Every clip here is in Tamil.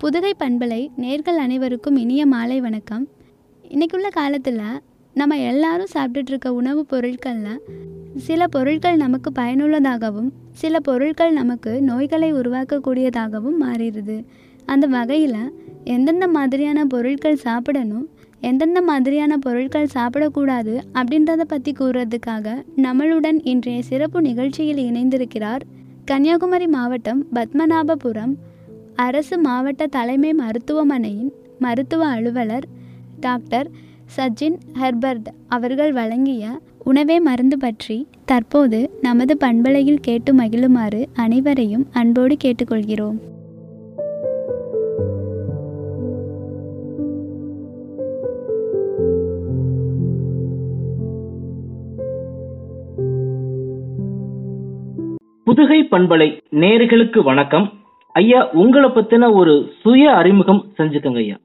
புதுகை பண்பலை நேர்கள் அனைவருக்கும் இனிய மாலை வணக்கம் இன்றைக்குள்ள காலத்தில் நம்ம எல்லாரும் சாப்பிட்டுட்டு இருக்க உணவுப் பொருட்களில் சில பொருட்கள் நமக்கு பயனுள்ளதாகவும் சில பொருட்கள் நமக்கு நோய்களை உருவாக்கக்கூடியதாகவும் மாறிடுது அந்த வகையில் எந்தெந்த மாதிரியான பொருட்கள் சாப்பிடணும் எந்தெந்த மாதிரியான பொருட்கள் சாப்பிடக்கூடாது அப்படின்றத பற்றி கூறுறதுக்காக நம்மளுடன் இன்றைய சிறப்பு நிகழ்ச்சியில் இணைந்திருக்கிறார் கன்னியாகுமரி மாவட்டம் பத்மநாபபுரம் அரசு மாவட்ட தலைமை மருத்துவமனையின் மருத்துவ அலுவலர் டாக்டர் சஜின் ஹெர்பர்ட் அவர்கள் வழங்கிய உணவே மருந்து பற்றி தற்போது நமது பண்பலையில் கேட்டு மகிழுமாறு அனைவரையும் அன்போடு கேட்டுக்கொள்கிறோம் புதுகை பண்பலை நேர்களுக்கு வணக்கம் ஐயா உங்களை பத்தின ஒரு சுய அறிமுகம் செஞ்சுக்கோங்க ஐயா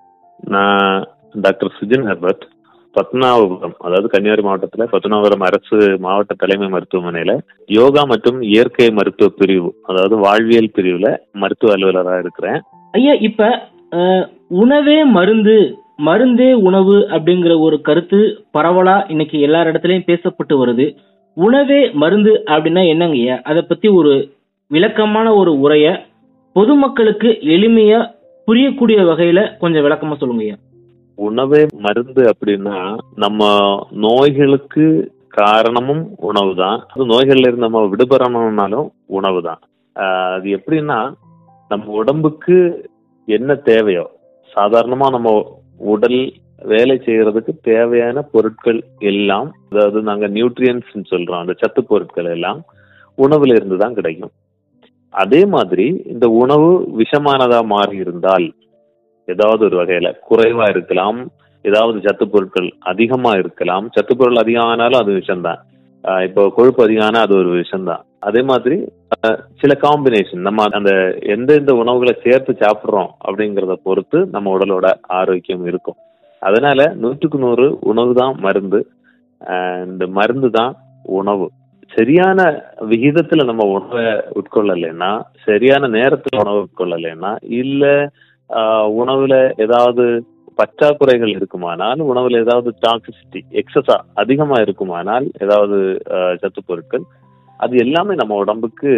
நான் டாக்டர் சுஜின் ஹெர்பர்ட் பத்மநாபபுரம் அதாவது கன்னியாகுமரி மாவட்டத்தில் பத்மநாபபுரம் அரசு மாவட்ட தலைமை மருத்துவமனையில யோகா மற்றும் இயற்கை மருத்துவ பிரிவு அதாவது வாழ்வியல் பிரிவுல மருத்துவ அலுவலராக இருக்கிறேன் ஐயா இப்ப அஹ், உணவே மருந்து மருந்தே உணவு அப்படிங்கிற ஒரு கருத்து பரவலா இன்னைக்கு எல்லா இடத்துலயும் பேசப்பட்டு வருது உணவே மருந்து அப்படின்னா என்னங்க ஐயா அதை பத்தி ஒரு விளக்கமான ஒரு உரைய பொதுமக்களுக்கு எளிமையா புரியக்கூடிய வகையில கொஞ்சம் விளக்கமா சொல்லுங்க ஐயா உணவே மருந்து அப்படின்னா நம்ம நோய்களுக்கு காரணமும் உணவு தான் அது நோய்கள்ல இருந்து நம்ம விடுபடணும்னாலும் உணவு தான் அது எப்படின்னா நம்ம உடம்புக்கு என்ன தேவையோ சாதாரணமா நம்ம உடல் வேலை செய்யறதுக்கு தேவையான பொருட்கள் எல்லாம் அதாவது நாங்க நியூட்ரியன்ஸ் சொல்றோம் அந்த சத்து பொருட்கள் எல்லாம் உணவுல இருந்து தான் கிடைக்கும் அதே மாதிரி இந்த உணவு விஷமானதா மாறி இருந்தால் ஏதாவது ஒரு வகையில குறைவா இருக்கலாம் ஏதாவது சத்து பொருட்கள் அதிகமா இருக்கலாம் சத்து பொருள் அதிகம் ஆனாலும் அது விஷம்தான் ஆஹ் இப்போ கொழுப்பு அதிகம் ஆனா அது ஒரு விஷம்தான் அதே மாதிரி ஆஹ் சில காம்பினேஷன் நம்ம அந்த எந்தெந்த உணவுகளை சேர்த்து சாப்பிட்றோம் அப்படிங்கிறத பொறுத்து நம்ம உடலோட ஆரோக்கியம் இருக்கும் அதனால நூற்றுக்கு நூறு உணவு தான் மருந்து ஆஹ் இந்த மருந்து தான் உணவு சரியான விகிதத்துல நம்ம உணவை உட்கொள்ளலைன்னா சரியான நேரத்துல உணவு உட்கொள்ளலைன்னா இல்ல ஆஹ் உணவுல ஏதாவது பற்றாக்குறைகள் இருக்குமானால் உணவுல ஏதாவது டாக்ஸிசிட்டி எக்ஸஸா அதிகமா இருக்குமானால் ஏதாவது ஆஹ் சத்து பொருட்கள் அது எல்லாமே நம்ம உடம்புக்கு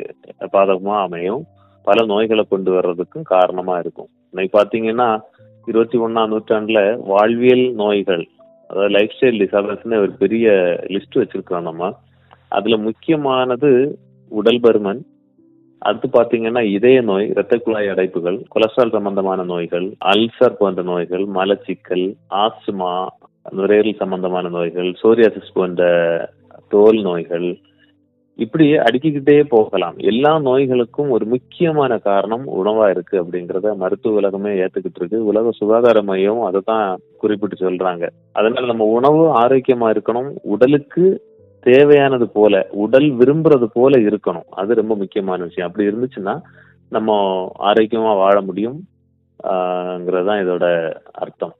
பாதகமா அமையும் பல நோய்களை கொண்டு வர்றதுக்கும் காரணமா இருக்கும் இன்னைக்கு பாத்தீங்கன்னா இருபத்தி ஒண்ணாம் நூற்றாண்டுல வாழ்வியல் நோய்கள் அதாவது லைஃப் ஸ்டைல் டிசார்டர்ஸ்னு ஒரு பெரிய லிஸ்ட் வச்சிருக்கிறோம் நம்ம அதுல முக்கியமானது உடல் பருமன் அடுத்து பாத்தீங்கன்னா இதய நோய் இரத்த குழாய் அடைப்புகள் கொலஸ்ட்ரால் சம்பந்தமான நோய்கள் அல்சர் போன்ற நோய்கள் மலச்சிக்கல் ஆஸ்துமா நுரையீரல் சம்பந்தமான நோய்கள் சோரியாசிஸ் போன்ற தோல் நோய்கள் இப்படி அடுக்கிக்கிட்டே போகலாம் எல்லா நோய்களுக்கும் ஒரு முக்கியமான காரணம் உணவா இருக்கு அப்படிங்கறத மருத்துவ உலகமே ஏத்துக்கிட்டு இருக்கு உலக சுகாதார மையம் அதை தான் குறிப்பிட்டு சொல்றாங்க அதனால நம்ம உணவு ஆரோக்கியமா இருக்கணும் உடலுக்கு தேவையானது போல உடல் விரும்புறது போல இருக்கணும் அது ரொம்ப முக்கியமான விஷயம் அப்படி இருந்துச்சுன்னா நம்ம ஆரோக்கியமா வாழ முடியும் ஆஹ்ங்கிறது தான் இதோட அர்த்தம்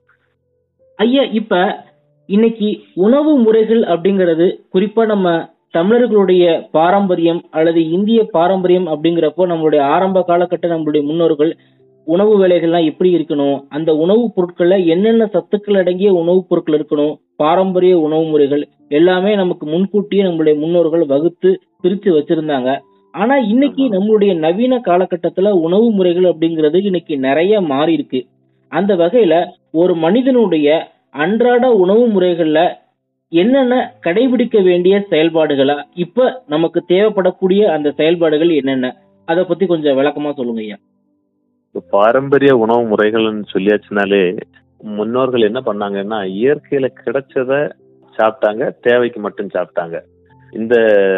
ஐயா இப்ப இன்னைக்கு உணவு முறைகள் அப்படிங்கிறது குறிப்பா நம்ம தமிழர்களுடைய பாரம்பரியம் அல்லது இந்திய பாரம்பரியம் அப்படிங்கிறப்போ நம்மளுடைய ஆரம்ப காலகட்ட நம்மளுடைய முன்னோர்கள் உணவு வேலைகள்லாம் எப்படி இருக்கணும் அந்த உணவுப் பொருட்கள்ல என்னென்ன சத்துக்கள் அடங்கிய உணவுப் பொருட்கள் இருக்கணும் பாரம்பரிய உணவு முறைகள் எல்லாமே நமக்கு முன்கூட்டியே நம்மளுடைய முன்னோர்கள் வகுத்து பிரிச்சு வச்சிருந்தாங்க ஆனா இன்னைக்கு ஆமா. நம்மளுடைய நவீன காலகட்டத்துல உணவு முறைகள் அப்படிங்கிறது இன்னைக்கு நிறைய மாறி இருக்கு அந்த வகையில ஒரு மனிதனுடைய அன்றாட உணவு முறைகள்ல என்னென்ன கடைபிடிக்க வேண்டிய செயல்பாடுகளா இப்ப நமக்கு தேவைப்படக்கூடிய அந்த செயல்பாடுகள் என்னென்ன அதை பத்தி கொஞ்சம் விளக்கமா சொல்லுங்க ஐயா இப்ப பாரம்பரிய உணவு முறைகள்னு சொல்லியாச்சுனாலே முன்னோர்கள் என்ன பண்ணாங்கன்னா இயற்கையில கிடைச்சத சாப்பிட்டாங்க தேவைக்கு மட்டும் சாப்பிட்டாங்க இந்த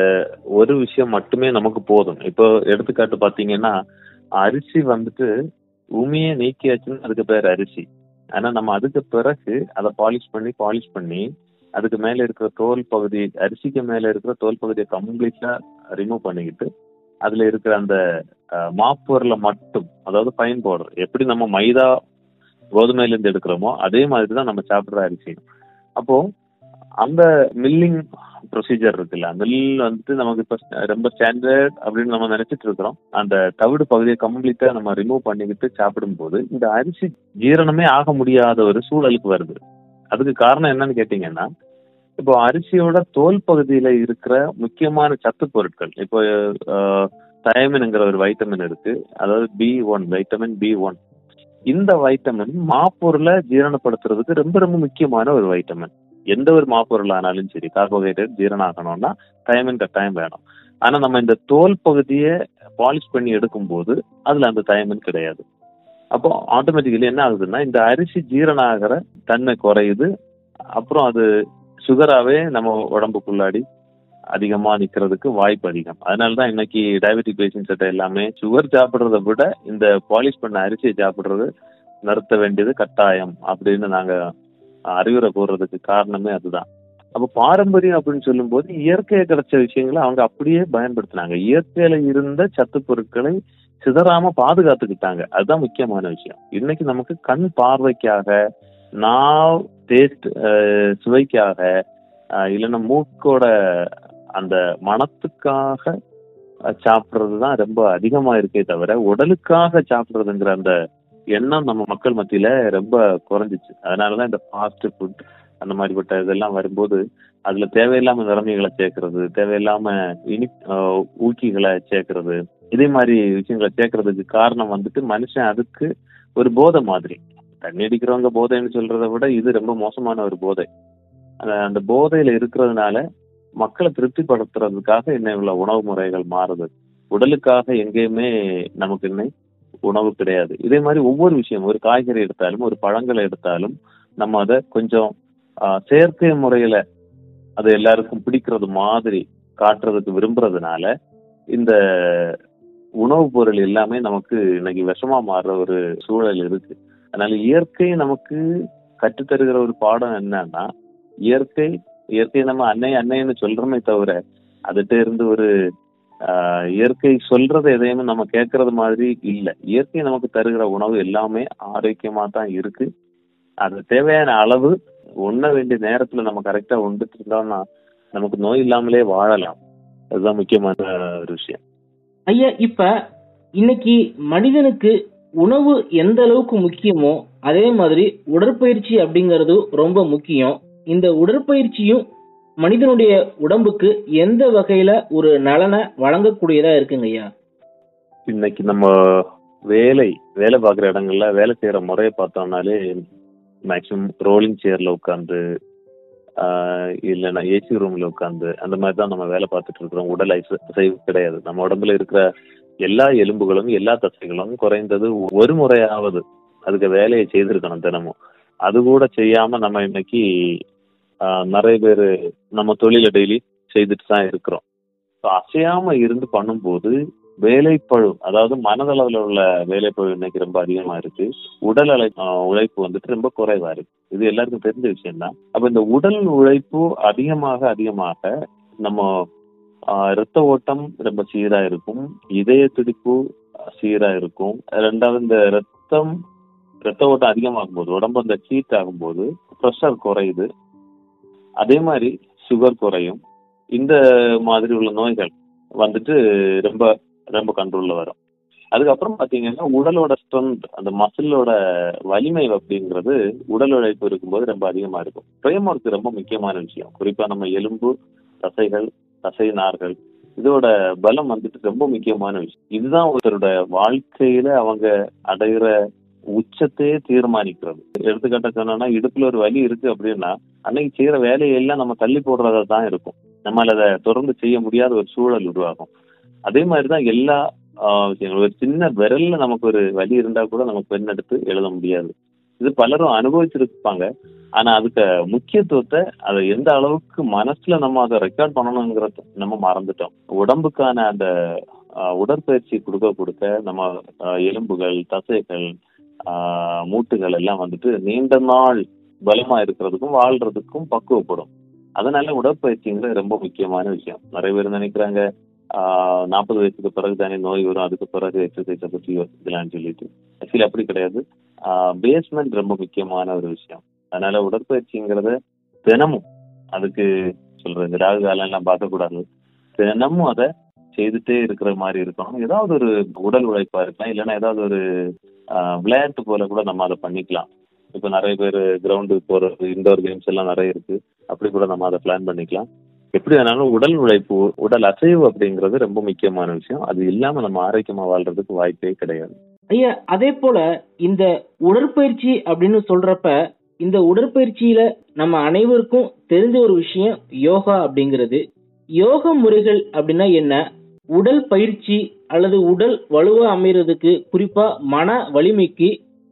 ஒரு விஷயம் மட்டுமே நமக்கு போதும் இப்போ எடுத்துக்காட்டு பாத்தீங்கன்னா அரிசி வந்துட்டு உமியை நீக்கியாச்சுன்னா அதுக்கு பேர் அரிசி ஆனா நம்ம அதுக்கு பிறகு அதை பாலிஷ் பண்ணி பாலிஷ் பண்ணி அதுக்கு மேல இருக்கிற தோல் பகுதி அரிசிக்கு மேல இருக்கிற தோல் பகுதியை கம்ப்ளீட்டா ரிமூவ் பண்ணிக்கிட்டு அதுல இருக்கிற அந்த அஹ், மாப்பொருளை மட்டும் அதாவது ஃபைன் பவுடர் எப்படி நம்ம மைதா கோதுமையில இருந்து எடுக்கிறோமோ அதே மாதிரி தான் நம்ம சாப்பிடுற அரிசி அப்போ அந்த மில்லிங் ப்ரொசீஜர் இருக்குல்ல மில் வந்துட்டு நமக்கு இப்ப ரொம்ப ஸ்டாண்டர்ட் அப்படின்னு நம்ம நினைச்சிட்டு இருக்கிறோம் அந்த தவிடு பகுதியை கம்ப்ளீட்டா நம்ம ரிமூவ் பண்ணிக்கிட்டு சாப்பிடும் போது இந்த அரிசி ஜீரணமே ஆக முடியாத ஒரு சூழலுக்கு வருது அதுக்கு காரணம் என்னன்னு கேட்டீங்கன்னா இப்போ அரிசியோட தோல் பகுதியில இருக்கிற முக்கியமான சத்து பொருட்கள் இப்போ தயமின்ங்கிற ஒரு வைட்டமின் இருக்கு அதாவது B one vitamin B one இந்த வைட்டமின் மாப்பொருளை ஜீரணப்படுத்துறதுக்கு ரொம்ப ரொம்ப முக்கியமான ஒரு வைட்டமின் எந்த ஒரு மாப்பொருள் ஆனாலும் சரி கார்போஹைட்ரேட் ஜீரணம் ஆகணும்னா தயமின் கட்டாயம் வேணும் ஆனா நம்ம இந்த தோல் பகுதியை பாலிஷ் பண்ணி எடுக்கும்போது அதுல அந்த தயமின் கிடையாது அப்போ ஆட்டோமேட்டிக்கலி என்ன ஆகுதுன்னா இந்த அரிசி ஜீரணம் ஆகிற தன்மை குறையுது அப்புறம் அது சுகராகவே நம்ம உடம்புக்குள்ளாடி அதிகமா நிக்கிறதுக்கு வாய்ப்பு அதிகம் அதனாலதான் இன்னைக்கு டயபெட்டிக் பேஷண்ட்ஸ் எல்லாமே சுகர் சாப்பிடுறத விட இந்த பாலிஷ் பண்ண அரிசியை சாப்பிடுறது நிறுத்த வேண்டியது கட்டாயம் அப்படின்னு நாங்க அறிவுரை கூறுறதுக்கு காரணமே அதுதான் அப்ப பாரம்பரியம் அப்படின்னு சொல்லும்போது இயற்கையை கிடைச்ச விஷயங்களை அவங்க அப்படியே பயன்படுத்தினாங்க இயற்கையில இருந்த சத்து பொருட்களை சிதறாம பாதுகாத்துக்கிட்டாங்க அதுதான் முக்கியமான விஷயம் இன்னைக்கு நமக்கு கண் பார்வைக்காக நாவ் டேஸ்ட் சுவைக்காக இல்லைன்னா மூக்கோட அந்த மனத்துக்காக சாப்பிட்றது தான் ரொம்ப அதிகமா இருக்கே தவிர உடலுக்காக சாப்பிட்றதுங்கிற அந்த எண்ணம் நம்ம மக்கள் மத்தியில ரொம்ப குறைஞ்சிச்சு அதனாலதான் இந்த ஃபாஸ்ட் ஃபுட் அந்த மாதிரிப்பட்ட இதெல்லாம் வரும்போது அதுல தேவையில்லாம நிறமைகளை சேர்க்கறது தேவையில்லாம இனி ஊக்கிகளை சேர்க்கறது இதே மாதிரி விஷயங்களை சேர்க்கறதுக்கு காரணம் வந்துட்டு மனுஷன் அதுக்கு ஒரு போதை மாதிரி தண்ணி அடிக்கிறவங்க போதைன்னு சொல்றதை விட இது ரொம்ப மோசமான ஒரு போதை அந்த போதையில இருக்கிறதுனால மக்களை திருப்திப்படுத்துறதுக்காக என்ன இவ்வளவு உணவு முறைகள் மாறுது உடலுக்காக எங்கேயுமே நமக்கு இன்னை உணவு கிடையாது இதே மாதிரி ஒவ்வொரு விஷயம் ஒரு காய்கறி எடுத்தாலும் ஒரு பழங்களை எடுத்தாலும் நம்ம அதை கொஞ்சம் செயற்கை முறையில அது எல்லாருக்கும் பிடிக்கிறது மாதிரி காட்டுறதுக்கு விரும்புறதுனால இந்த உணவுப் பொருள் எல்லாமே நமக்கு இன்னைக்கு விஷமா மாறுற ஒரு சூழல் இருக்கு அதனால இயற்கை நமக்கு கற்றுத்தருகிற ஒரு பாடம் என்னன்னா இயற்கை இயற்கை நம்ம அன்னை அன்னைன்னு சொல்றோமே தவிர அதுகிட்ட இருந்து ஒரு இயற்கை சொல்றது எதையுமே நம்ம கேட்கறது மாதிரி இல்லை இயற்கை நமக்கு தருகிற உணவு எல்லாமே ஆரோக்கியமா தான் இருக்கு அது தேவையான அளவு உண்ண வேண்டிய நேரத்துல நம்ம கரெக்டா உண்டுட்டு இருந்தோம்னா நமக்கு நோய் இல்லாமலே வாழலாம் அதுதான் முக்கியமான ஒரு விஷயம் ஐயா இப்ப இன்னைக்கு மனிதனுக்கு உணவு எந்த அளவுக்கு முக்கியமோ அதே மாதிரி உடற்பயிற்சி அப்படிங்கிறது ரொம்ப முக்கியம் இந்த உடற்பயிற்சியும் மனிதனுடைய உடம்புக்கு எந்த வகையில ஒரு நலனை வழங்கக்கூடியதா இருக்குங்க ஐயா இன்னைக்கு நம்ம வேலை வேலை பார்க்குற இடங்கள்ல வேலை செய்யற முறையை பார்த்தோம்னாலே மேக்சிமம் ரோலிங் சேர்ல உட்காந்து இல்லைன்னா ஏசி ரூம்ல உட்காந்து அந்த மாதிரி தான் நம்ம வேலை பார்த்துட்டு இருக்கிறோம் உடல் அசைவு கிடையாது நம்ம உடம்புல இருக்கிற எல்லா எலும்புகளும் எல்லா தசைகளும் குறைந்தது ஒரு முறையாவது அதுக்கு வேலையை செய்திருக்கணும் தினமும் அது கூட செய்யாம நம்ம இன்னைக்கு நிறைய பேர் நம்ம தொழிலை டெய்லி செய்துட்டு தான் இருக்கிறோம் ஸோ அசையாம இருந்து பண்ணும்போது வேலைப்பழு அதாவது மனதளவில் உள்ள வேலைப்பழு இன்னைக்கு ரொம்ப அதிகமா இருக்கு உடல் அழை உழைப்பு வந்துட்டு ரொம்ப குறைவா இருக்கு இது எல்லாருக்கும் தெரிஞ்ச விஷயம் தான் அப்ப இந்த உடல் உழைப்பு அதிகமாக அதிகமாக நம்ம இரத்த ஓட்டம் ரொம்ப சீரா இருக்கும் இதய துடிப்பு சீரா இருக்கும் ரெண்டாவது இந்த ரத்தம் ரத்த ஓட்டம் அதிகமாகும் போது உடம்பு அந்த ஹீட் ஆகும்போது ப்ரெஷர் குறையுது அதே மாதிரி சுகர் குறையும் இந்த மாதிரி உள்ள நோய்கள் வந்துட்டு ரொம்ப ரொம்ப கண்ட்ரோல்ல வரும் அதுக்கப்புறம் பாத்தீங்கன்னா உடலோட ஸ்ட்ரென்த் அந்த மசிலோட வலிமை அப்படிங்கிறது உடல் உழைப்பு இருக்கும்போது ரொம்ப அதிகமா இருக்கும் ஃப்ரேம் ஒர்க் ரொம்ப முக்கியமான விஷயம் குறிப்பா நம்ம எலும்பு தசைகள் தசை நார்கள் இதோட பலம் வந்துட்டு ரொம்ப முக்கியமான விஷயம் இதுதான் ஒருத்தரோட வாழ்க்கையில அவங்க அடைகிற உச்சத்தையே தீர்மானிக்கிறது எடுத்துக்காட்ட சொன்னோம்னா இடுப்புல ஒரு வலி இருக்கு அப்படின்னா அன்னைக்கு செய்யற வேலையெல்லாம் நம்ம தள்ளி போடுறதா தான் இருக்கும் நம்மளால அதை தொடர்ந்து செய்ய முடியாத ஒரு சூழல் உருவாகும் அதே மாதிரிதான் எல்லா விஷயங்களும் ஒரு சின்ன விரல்ல நமக்கு ஒரு வலி இருந்தா கூட நம்ம பெண் எடுத்து எழுத முடியாது இது பலரும் அனுபவிச்சிருப்பாங்க ஆனா அதுக்கு முக்கியத்துவத்தை அதை எந்த அளவுக்கு மனசுல நம்ம அதை ரெக்கார்ட் பண்ணணுங்கிறத நம்ம மறந்துட்டோம் உடம்புக்கான அந்த உடற்பயிற்சி கொடுக்க கொடுக்க நம்ம எலும்புகள் தசைகள் மூட்டுகள் எல்லாம் வந்துட்டு நீண்ட நாள் பலமா இருக்கிறதுக்கும் வாழ்றதுக்கும் பக்குவப்படும் அதனால உடற்பயிற்சிங்கிறது ரொம்ப முக்கியமான விஷயம் நிறைய பேர் நினைக்கிறாங்க நாற்பது வயசுக்கு பிறகு தானே நோய் வரும் அதுக்கு பிறகு எக்ஸசைஸை பற்றி யோசிக்கலாம்னு சொல்லிட்டு ஆக்சுவலி அப்படி கிடையாது பேஸ்மெண்ட் ரொம்ப முக்கியமான ஒரு விஷயம் அதனால உடற்பயிற்சிங்கிறத தினமும் அதுக்கு சொல்றது இந்த ராகு காலம் எல்லாம் பார்க்க கூடாது தினமும் அதை செய்துட்டே இருக்கிற மாதிரி இருக்கணும் ஏதாவது ஒரு உடல் உழைப்பா இருக்கலாம் இல்லைன்னா ஏதாவது ஒரு ஆஹ், விளையாட்டு போல கூட நம்ம அதை பண்ணிக்கலாம் இப்போ நிறைய பேர் கிரவுண்டுக்கு போறது இண்டோர் கேம்ஸ் எல்லாம் நிறைய இருக்கு அப்படி கூட நம்ம அதை பிளான் பண்ணிக்கலாம் எப்படி வேணாலும் உடல் உழைப்பு உடல் அசைவு அப்படிங்கிறது ரொம்ப முக்கியமான விஷயம் அது இல்லாம நம்ம ஆரோக்கியமா வாழ்றதுக்கு வாய்ப்பே கிடையாது ஐயா அதே போல இந்த உடற்பயிற்சி அப்படின்னு சொல்றப்ப இந்த உடற்பயிற்சியில நம்ம அனைவருக்கும் தெரிஞ்ச ஒரு விஷயம் யோகா அப்படிங்கிறது யோக முறைகள் அப்படின்னா என்ன உடல் பயிற்சி அல்லது உடல் வலுவா அமைறதுக்கு குறிப்பா மன வலிமைக்கு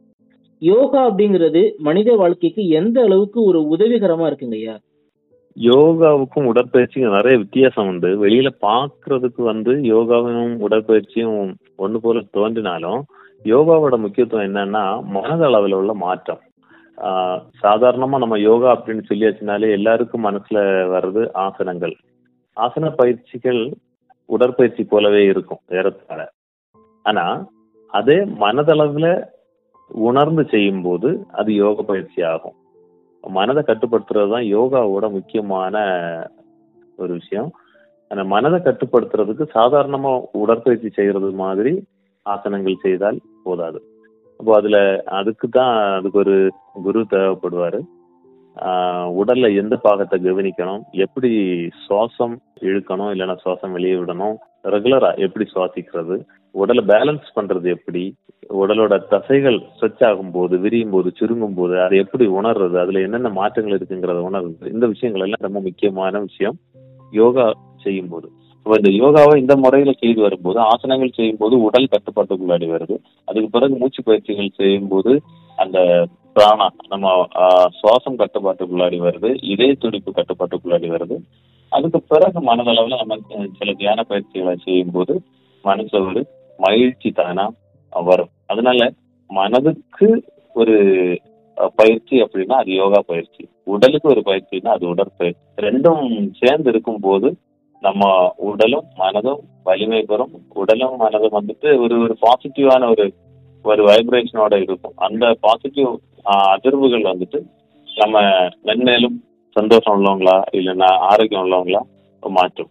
யோகா அப்படிங்கிறது மனித வாழ்க்கைக்கு எந்த அளவுக்கு ஒரு உதவிகரமா இருக்குங்க ஐயா யோகாவுக்கும் உடற்பயிற்சிக்கும் நிறைய வித்தியாசம் உண்டு வெளியில பாக்குறதுக்கு வந்து யோகாவும் உடற்பயிற்சியும் ஒண்ணு போல தோன்றினாலும் யோகாவோட முக்கியத்துவம் என்னன்னா மனதளவில் உள்ள மாற்றம் ஆஹ் சாதாரணமா நம்ம யோகா அப்படின்னு சொல்லியாச்சுனாலே எல்லாருக்கும் மனசுல வர்றது ஆசனங்கள் ஆசன பயிற்சிகள் உடற்பயிற்சி போலவே இருக்கும் ஏறத்தாழ ஆனா அதே மனதளவுல உணர்ந்து செய்யும் போது அது யோக பயிற்சி ஆகும் மனதை கட்டுப்படுத்துறது தான் யோகாவோட முக்கியமான ஒரு விஷயம் அந்த மனதை கட்டுப்படுத்துறதுக்கு சாதாரணமா உடற்பயிற்சி செய்யறது மாதிரி ஆசனங்கள் செய்தால் போதாது அப்போ அதுல அதுக்கு தான் அதுக்கு ஒரு குரு தேவைப்படுவாரு ஆஹ் உடல்ல எந்த பாகத்தை கவனிக்கணும் எப்படி சுவாசம் இழுக்கணும் இல்லைன்னா சுவாசம் வெளியே விடணும் ரெகுலரா எப்படி சுவாசிக்கிறது உடலை பேலன்ஸ் பண்றது எப்படி உடலோட தசைகள் ஸ்ட்ரெச் ஆகும் போது விரியும் போது சுருங்கும் போது அதை எப்படி உணர்றது அதுல என்னென்ன மாற்றங்கள் இருக்குங்கிறத உணர்றது இந்த விஷயங்கள் எல்லாம் ரொம்ப முக்கியமான விஷயம் யோகா செய்யும் போது இப்போ இந்த யோகாவை இந்த முறையில செய்து வரும்போது ஆசனங்கள் செய்யும் போது உடல் கட்டுப்பாட்டுக்குள்ளாடி வருது அதுக்கு பிறகு மூச்சு பயிற்சிகள் செய்யும் போது அந்த பிராணா நம்ம ஆஹ், சுவாசம் கட்டுப்பாட்டுக்குள்ளாடி வருது இதய துடிப்பு கட்டுப்பாட்டுக்குள்ளாடி வருது அதுக்கு பிறகு மனதளவுல நம்ம சில தியான பயிற்சிகளை செய்யும் போது மனசு ஒரு மகிழ்ச்சி தானா வரும் அதனால மனதுக்கு ஒரு அஹ், பயிற்சி அப்படின்னா அது யோகா பயிற்சி உடலுக்கு ஒரு பயிற்சின்னா அது உடற்பயிற்சி ரெண்டும் சேர்ந்து இருக்கும் போது நம்ம உடலும் மனதும் வலிமை பெறும் உடலும் மனதும் வந்துட்டு ஒரு ஒரு பாசிட்டிவான ஒரு ஒரு வைப்ரேஷனோட இருக்கும் அந்த பாசிட்டிவ் அதிர்வுகள் வந்துட்டு நம்ம மென்மேலும் சந்தோஷம் உள்ளவங்களா இல்லைன்னா ஆரோக்கியம் உள்ளவங்களா மாற்றும்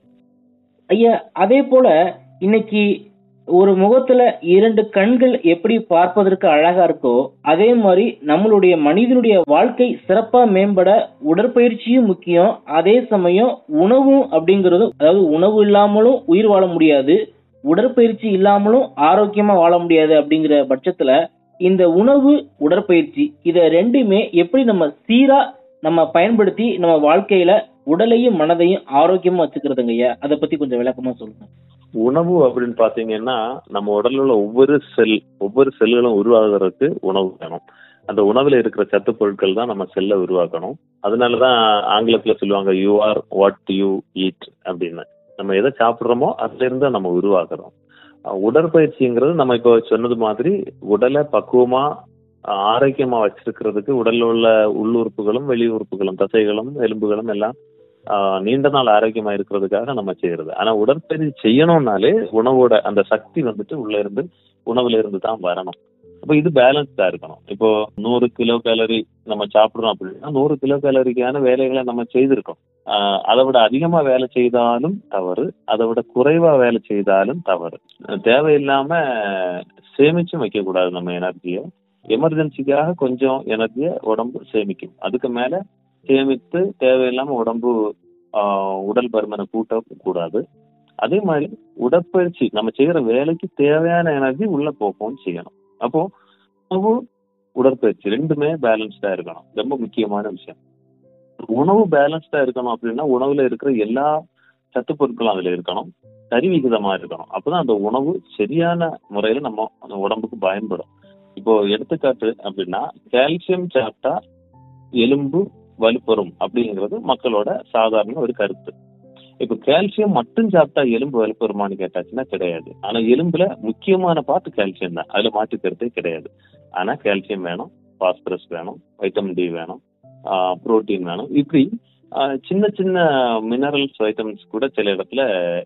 ஐயா அதே போல இன்னைக்கு ஒரு முகத்துல இரண்டு கண்கள் எப்படி பார்ப்பதற்கு அழகா இருக்கோ அதே மாதிரி நம்மளுடைய மனிதனுடைய வாழ்க்கை சிறப்பா மேம்பட உடற்பயிற்சியும் முக்கியம் அதே சமயம் உணவும் அப்படிங்கிறதும் அதாவது உணவு இல்லாமலும் உயிர் வாழ முடியாது உடற்பயிற்சி இல்லாமலும் ஆரோக்கியமா வாழ முடியாது அப்படிங்கிற பட்சத்துல இந்த உணவு உடற்பயிற்சி இத ரெண்டுமே எப்படி நம்ம சீரா நம்ம பயன்படுத்தி நம்ம வாழ்க்கையில உடலையும் மனதையும் ஆரோக்கியமா வச்சுக்கிறதுங்க ஐயா அதை பத்தி கொஞ்சம் விளக்கமா சொல்லுங்க உணவு அப்படின்னு பாத்தீங்கன்னா நம்ம உடல்ல உள்ள ஒவ்வொரு செல் ஒவ்வொரு செல்களும் உருவாகுறதுக்கு உணவு வேணும் அந்த உணவுல இருக்கிற சத்து பொருட்கள் தான் நம்ம செல்லை உருவாக்கணும் அதனாலதான் ஆங்கிலத்துல சொல்லுவாங்க you are what you eat அப்படின்னு நம்ம எதை சாப்பிடுறோமோ அதுல இருந்து நம்ம உருவாக்குறோம் அஹ் உடற்பயிற்சிங்கிறது நம்ம இப்போ சொன்னது மாதிரி உடலை பக்குவமா அஹ் ஆரோக்கியமா வச்சிருக்கிறதுக்கு உடல்ல உள்ள உள்ளுறுப்புகளும் வெளி உறுப்புகளும் தசைகளும் எலும்புகளும் எல்லாம் ஆஹ் நீண்ட நாள் ஆரோக்கியமா இருக்கிறதுக்காக நம்ம செய்யறது ஆனா உடற்பயிற்சி செய்யணும்னாலே உணவோட அந்த சக்தி வந்துட்டு உள்ள இருந்து உணவுல இருந்து தான் வரணும் அப்போ இது பேலன்ஸ்டா இருக்கணும் இப்போ நூறு கிலோ கேலரி நம்ம சாப்பிடுறோம் அப்படின்னா நூறு கிலோ கேலரிக்கான வேலைகளை நம்ம செய்திருக்கோம் ஆஹ் அதை விட அதிகமா வேலை செய்தாலும் தவறு அதை விட குறைவா வேலை செய்தாலும் தவறு தேவையில்லாம சேமிச்சும் வைக்க கூடாது நம்ம எனர்ஜியை எமர்ஜென்சிக்காக கொஞ்சம் எனர்ஜியை உடம்பு சேமிக்கும் அதுக்கு மேல சேமித்து தேவையில்லாம உடம்பு ஆஹ் உடல் பருமனை கூட்ட கூடாது அதே மாதிரி உடற்பயிற்சி நம்ம செய்யற வேலைக்கு தேவையான எனர்ஜி உள்ள போகவும் செய்யணும் அப்போ உணவு உடற்பயிற்சி ரெண்டுமே பேலன்ஸ்டா இருக்கணும் ரொம்ப முக்கியமான விஷயம் உணவு பேலன்ஸ்டா இருக்கணும் அப்படின்னா உணவுல இருக்கிற எல்லா சத்து பொருட்களும் அதுல இருக்கணும் சரி விகிதமா இருக்கணும் அப்பதான் அந்த உணவு சரியான முறையில நம்ம அந்த உடம்புக்கு பயன்படும் இப்போ எடுத்துக்காட்டு அப்படின்னா கால்சியம் சாப்பிட்டா எலும்பு வலுப்பெறும் அப்படிங்கிறது மக்களோட சாதாரண ஒரு கருத்து இப்ப கால்சியம் மட்டும் சாப்பிட்டா எலும்பு வலுப்பெறுமான்னு கேட்டாச்சுன்னா கிடையாது ஆனா எலும்புல முக்கியமான பார்ட் கால்சியம் தான் அதுல மாற்று கருத்தே கிடையாது ஆனா கால்சியம் வேணும் பாஸ்பரஸ் வேணும் வைட்டமின் டி வேணும் புரோட்டீன் வேணும் இப்படி ஆஹ் சின்ன சின்ன மினரல்ஸ் வைட்டமின்ஸ் கூட சில இடத்துல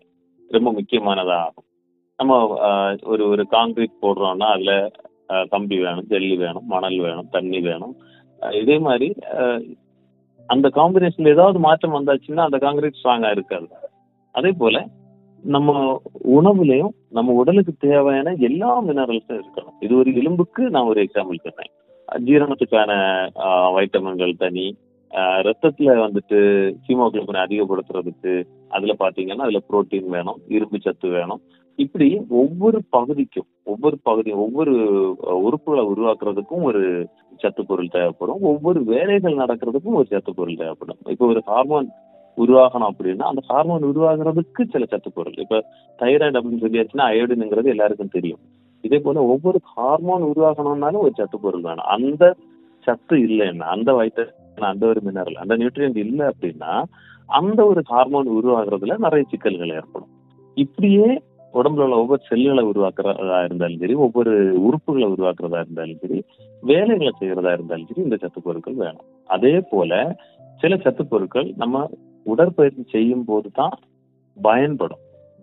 ரொம்ப முக்கியமானதா ஆகும் நம்ம ஆஹ் ஒரு ஒரு காங்கிரீட் போடுறோம்னா அதுல ஆஹ் கம்பி வேணும் ஜல்லி வேணும் மணல் வேணும் தண்ணி வேணும் ஆஹ் இதே மாதிரி ஆஹ் அந்த காம்பினேஷன்ல ஏதாவது மாற்றம் வந்தாச்சுன்னா அந்த காங்கிரீட் ஸ்ட்ராங்கா இருக்காது அதே போல நம்ம உணவுலயும் நம்ம உடலுக்கு தேவையான எல்லா மினரல்ஸும் இருக்கணும் இது ஒரு எலும்புக்கு நான் ஒரு எக்ஸாம்பிள் சொன்னேன் ஜீரணத்துக்கான வைட்டமின்கள் தனி ஆஹ் ரத்தத்துல வந்துட்டு ஹீமோகுளோபின் அதிகப்படுத்துறதுக்கு அதுல பாத்தீங்கன்னா அதுல புரோட்டீன் வேணும் இரும்பு சத்து வேணும் இப்படி ஒவ்வொரு பகுதிக்கும் ஒவ்வொரு பகுதி ஒவ்வொரு அஹ், உறுப்புகளை உருவாக்குறதுக்கும் ஒரு சத்து பொருள் தேவைப்படும் ஒவ்வொரு வேலைகள் நடக்கிறதுக்கும் ஒரு சத்து பொருள் தேவைப்படும் இப்போ ஒரு ஹார்மோன் உருவாகணும் அப்படின்னா அந்த ஹார்மோன் உருவாகுறதுக்கு சில சத்து பொருள் இப்ப தைராய்டு அப்படின்னு சொல்லியாச்சுன்னா அயோடினுங்கிறது எல்லாருக்கும் தெரியும் இதே போல ஒவ்வொரு ஹார்மோன் உருவாகணும்னாலும் ஒரு சத்து பொருள் வேணும் அந்த சத்து இல்லைன்னா அந்த வைட்டமின் அந்த ஒரு மினரல் அந்த நியூட்ரியன்ட் இல்லை அப்படின்னா அந்த ஒரு ஹார்மோன் உருவாகுறதுல நிறைய சிக்கல்கள் ஏற்படும் இப்படியே உடம்புல உள்ள ஒவ்வொரு செல்லுகளை உருவாக்குறதா இருந்தாலும் சரி ஒவ்வொரு உறுப்புகளை உருவாக்குறதா இருந்தாலும் சரி வேலைகளை செய்யறதா இருந்தாலும் சரி இந்த சத்து பொருட்கள் வேணும் அதே போல சில சத்து பொருட்கள் நம்ம உடற்பயிற்சி செய்யும் போது தான் பயன்படும்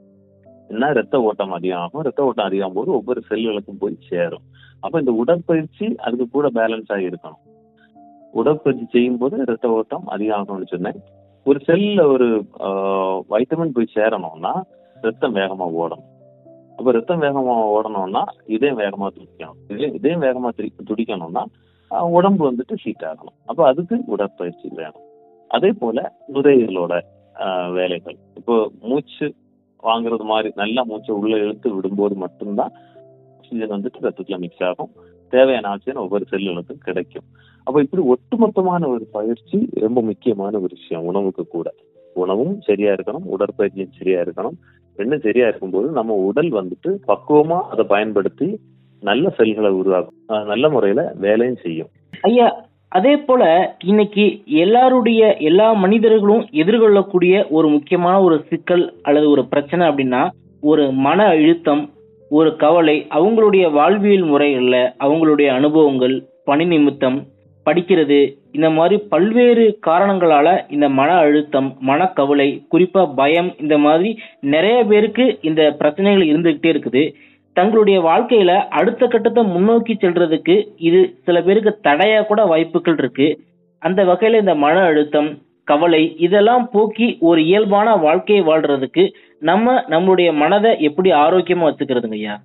என்ன ரத்த ஓட்டம் அதிகமாகும் ரத்த ஓட்டம் அதிகமாகும் போது ஒவ்வொரு செல்லுகளுக்கும் போய் சேரும் அப்ப இந்த உடற்பயிற்சி அதுக்கு கூட பேலன்ஸ் ஆகி இருக்கணும் உடற்பயிற்சி செய்யும் போது ரத்த ஓட்டம் அதிகமாகும்னு சொன்னேன் ஒரு செல்ல ஒரு வைட்டமின் போய் சேரணும்னா ரத்தம் வேகமா ஓடணும் அப்ப ரத்தம் வேகமா ஓடணும்னா இதயம் வேகமா துடிக்கணும் இதே இதயம் வேகமா துடி- துடிக்கணும்னா ஆஹ், உடம்பு வந்துட்டு ஹீட் ஆகணும் அப்ப அதுக்கு உடற்பயிற்சி வேணும் அதே போல நுரையீரலோட ஆஹ், வேலைகள் இப்போ மூச்சு வாங்குறது மாதிரி நல்லா மூச்சை உள்ள இழுத்து விடும்போது மட்டும்தான் ஆக்சிஜன் வந்துட்டு ரத்தத்துல மிக்ஸ் ஆகும் தேவையான ஆக்சிஜன் ஒவ்வொரு செல்லுகளுக்கும் கிடைக்கும் அப்ப இப்படி ஒட்டுமொத்தமான ஒரு பயிற்சி ரொம்ப முக்கியமான ஒரு விஷயம் உணவுக்கு கூட உணவும் சரியா இருக்கணும் உடற்பயிற்சியும் சரியா இருக்கணும் ரெண்டும் சரியா இருக்கும்போது நம்ம உடல் வந்துட்டு பக்குவமா அதை பயன்படுத்தி நல்ல செல்களை உருவாக்கும் அஹ் நல்ல முறையில வேலையும் செய்யும் ஐயா அதே போல இன்னைக்கு எல்லாருடைய எல்லா மனிதர்களும் எதிர்கொள்ளக்கூடிய ஒரு முக்கியமான ஒரு சிக்கல் அல்லது ஒரு பிரச்சனை அப்படின்னா ஒரு மன அழுத்தம் ஒரு கவலை அவங்களுடைய வாழ்வியல் முறைகள்ல அவங்களுடைய அனுபவங்கள் பணி நிமித்தம் படிக்கிறது இந்த மாதிரி பல்வேறு காரணங்களால இந்த மன அழுத்தம் மனக்கவலை குறிப்பா பயம் இந்த மாதிரி நிறைய பேருக்கு இந்த பிரச்சனைகள் இருந்துகிட்டே இருக்குது தங்களுடைய வாழ்க்கையில அடுத்த கட்டத்தை முன்னோக்கி செல்றதுக்கு இது சில பேருக்கு தடையா கூட வாய்ப்புகள் இருக்கு அந்த வகையில இந்த மன அழுத்தம் கவலை இதெல்லாம் போக்கி ஒரு இயல்பான வாழ்க்கையை வாழ்றதுக்கு நம்ம நம்மளுடைய மனதை எப்படி ஆரோக்கியமா வச்சுக்கிறதுங்க ஐயா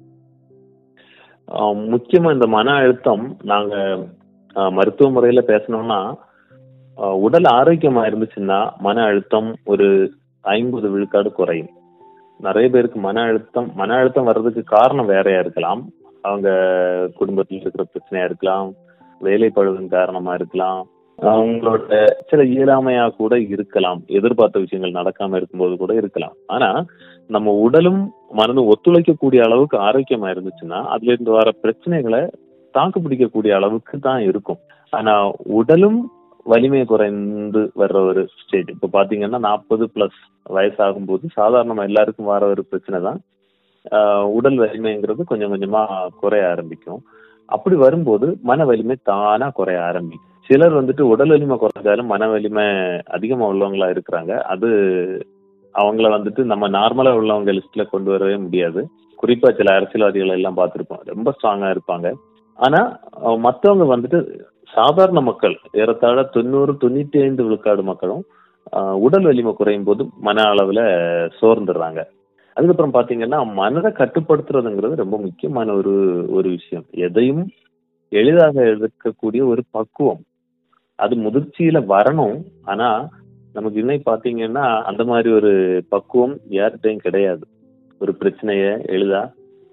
ஆஹ் முக்கியமா இந்த மன அழுத்தம் நாங்க ஆஹ் மருத்துவ முறையில பேசணும்னா ஆஹ் உடல் ஆரோக்கியமா இருந்துச்சுன்னா மன அழுத்தம் ஒரு ஐம்பது விழுக்காடு குறையும் நிறைய பேருக்கு மன அழுத்தம் மன அழுத்தம் வர்றதுக்கு காரணம் வேறையா இருக்கலாம் அவங்க குடும்பத்தில் இருக்கிற பிரச்சனையா இருக்கலாம் வேலை பழுவின் காரணமா இருக்கலாம் அவங்களோட சில இயலாமையா கூட இருக்கலாம் எதிர்பார்த்த விஷயங்கள் நடக்காம இருக்கும்போது கூட இருக்கலாம் ஆனா நம்ம உடலும் மனதும் ஒத்துழைக்கக்கூடிய அளவுக்கு ஆரோக்கியமா இருந்துச்சுன்னா அதுல இருந்து வர பிரச்சனைகளை தாக்கு பிடிக்கக்கூடிய அளவுக்கு தான் இருக்கும் ஆனா உடலும் வலிமை குறைந்து வர்ற ஒரு ஸ்டேஜ் இப்ப பாத்தீங்கன்னா நாற்பது பிளஸ் வயசாகும் போது சாதாரணமா எல்லாருக்கும் வர ஒரு பிரச்சனை தான் ஆஹ் உடல் வலிமைங்கிறது கொஞ்சம் கொஞ்சமா குறைய ஆரம்பிக்கும் அப்படி வரும்போது மன வலிமை தானா குறைய ஆரம்பிக்கும் சிலர் வந்துட்டு உடல் வலிமை குறைஞ்சாலும் மன வலிமை அதிகமா உள்ளவங்களா இருக்கிறாங்க அது அவங்கள வந்துட்டு நம்ம நார்மலா உள்ளவங்க லிஸ்ட்ல கொண்டு வரவே முடியாது குறிப்பா சில அரசியல்வாதிகள் எல்லாம் பார்த்திருப்போம் ரொம்ப ஸ்ட்ராங்கா இருப்பாங்க ஆனா அஹ், மத்தவங்க வந்துட்டு சாதாரண மக்கள் ஏறத்தாழ தொண்ணூறு தொண்ணூத்தி ஐந்து விழுக்காடு மக்களும் அஹ், உடல் வலிமை குறையும் போது மன அளவுல சோர்ந்துடுறாங்க அதுக்கப்புறம் பாத்தீங்கன்னா மனதை கட்டுப்படுத்துறதுங்கிறது ரொம்ப முக்கியமான ஒரு ஒரு விஷயம் எதையும் எளிதாக எடுக்கக்கூடிய ஒரு பக்குவம் அது முதிர்ச்சியில வரணும் ஆனா நமக்கு இன்னைக்கு பாத்தீங்கன்னா அந்த மாதிரி ஒரு பக்குவம் யார்கிட்டையும் கிடையாது ஒரு பிரச்சனைய எளிதா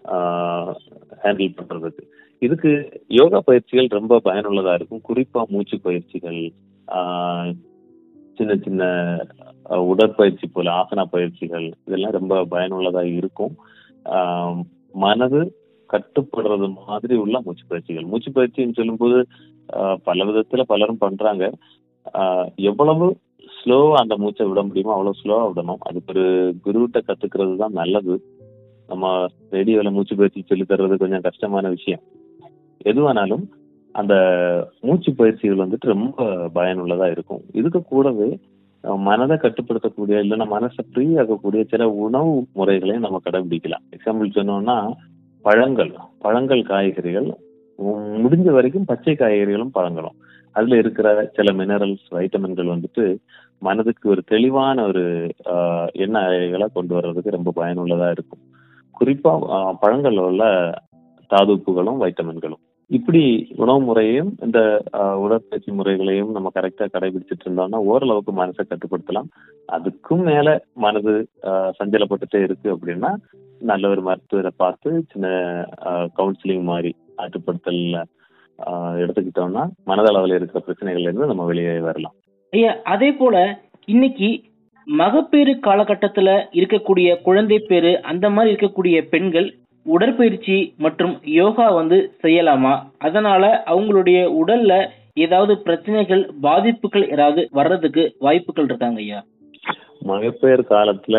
ஹேண்டில் பண்றதுக்கு இதுக்கு யோகா பயிற்சிகள் ரொம்ப பயனுள்ளதா இருக்கும் குறிப்பா மூச்சு பயிற்சிகள் ஆஹ் சின்ன சின்ன அஹ், உடற்பயிற்சி போல ஆசன பயிற்சிகள் இதெல்லாம் ரொம்ப பயனுள்ளதா இருக்கும் ஆஹ் மனது கட்டுப்படுறது மாதிரி உள்ள மூச்சு பயிற்சிகள் மூச்சு பயிற்சின்னு சொல்லும்போது ஆஹ் பல விதத்துல பலரும் பண்றாங்க ஆஹ் எவ்வளவு ஸ்லோவா அந்த மூச்சை விட முடியுமோ அவ்வளவு ஸ்லோவா விடணும் அதுக்கு ஒரு குருவிட்ட கத்துக்கிறது தான் நல்லது நம்ம ரேடியோல மூச்சு பயிற்சி சொல்லி தர்றது கொஞ்சம் கஷ்டமான விஷயம் எதுவானாலும் அந்த மூச்சு பயிற்சிகள் வந்துட்டு ரொம்ப பயனுள்ளதா இருக்கும் இதுக்கு கூடவே அஹ், மனதை கட்டுப்படுத்தக்கூடிய இல்லைன்னா மனசை ஃப்ரீ ஆக்கக்கூடிய சில உணவு முறைகளையும் நம்ம கடைபிடிக்கலாம் எக்ஸாம்பிள் சொன்னோம்னா பழங்கள் பழங்கள் காய்கறிகள் உம், முடிஞ்ச வரைக்கும் பச்சை காய்கறிகளும் பழங்களும் அதுல இருக்கிற சில மினரல்ஸ் வைட்டமின்கள் வந்துட்டு மனதுக்கு ஒரு தெளிவான ஒரு ஆஹ், எண்ண அலைகளை கொண்டு வர்றதுக்கு ரொம்ப பயனுள்ளதா இருக்கும் குறிப்பா ஆஹ், பழங்கள்ல உள்ள தாதுப்புகளும் வைட்டமின்களும் இப்படி உணவு முறையையும் இந்த ஆஹ், உடற்பயிற்சி முறைகளையும் நம்ம கரெக்டா கடைபிடிச்சிட்டு இருந்தோம்னா ஓரளவுக்கு மனசை கட்டுப்படுத்தலாம் அதுக்கும் மேல மனது ஆஹ், சஞ்சலப்பட்டுட்டே இருக்கு அப்படின்னா நல்ல ஒரு மருத்துவரை பார்த்து சின்ன கவுன்சிலிங் மாதிரி ஆட்டுப்படுத்தல் ஆஹ், எடுத்துக்கிட்டோம்னா மனதளவில் இருக்கிற பிரச்சனைகள்ல இருந்து நம்ம வெளியே வரலாம் ஐயா அதே போல இன்னைக்கு மகப்பேறு காலகட்டத்துல இருக்கக்கூடிய குழந்தை பேரு அந்த மாதிரி இருக்கக்கூடிய பெண்கள் உடற்பயிற்சி மற்றும் யோகா வந்து செய்யலாமா அதனால அவங்களுடைய உடல்ல ஏதாவது பிரச்சனைகள் பாதிப்புகள் ஏதாவது வர்றதுக்கு வாய்ப்புகள் இருக்காங்க ஐயா மகப்பேறு காலத்துல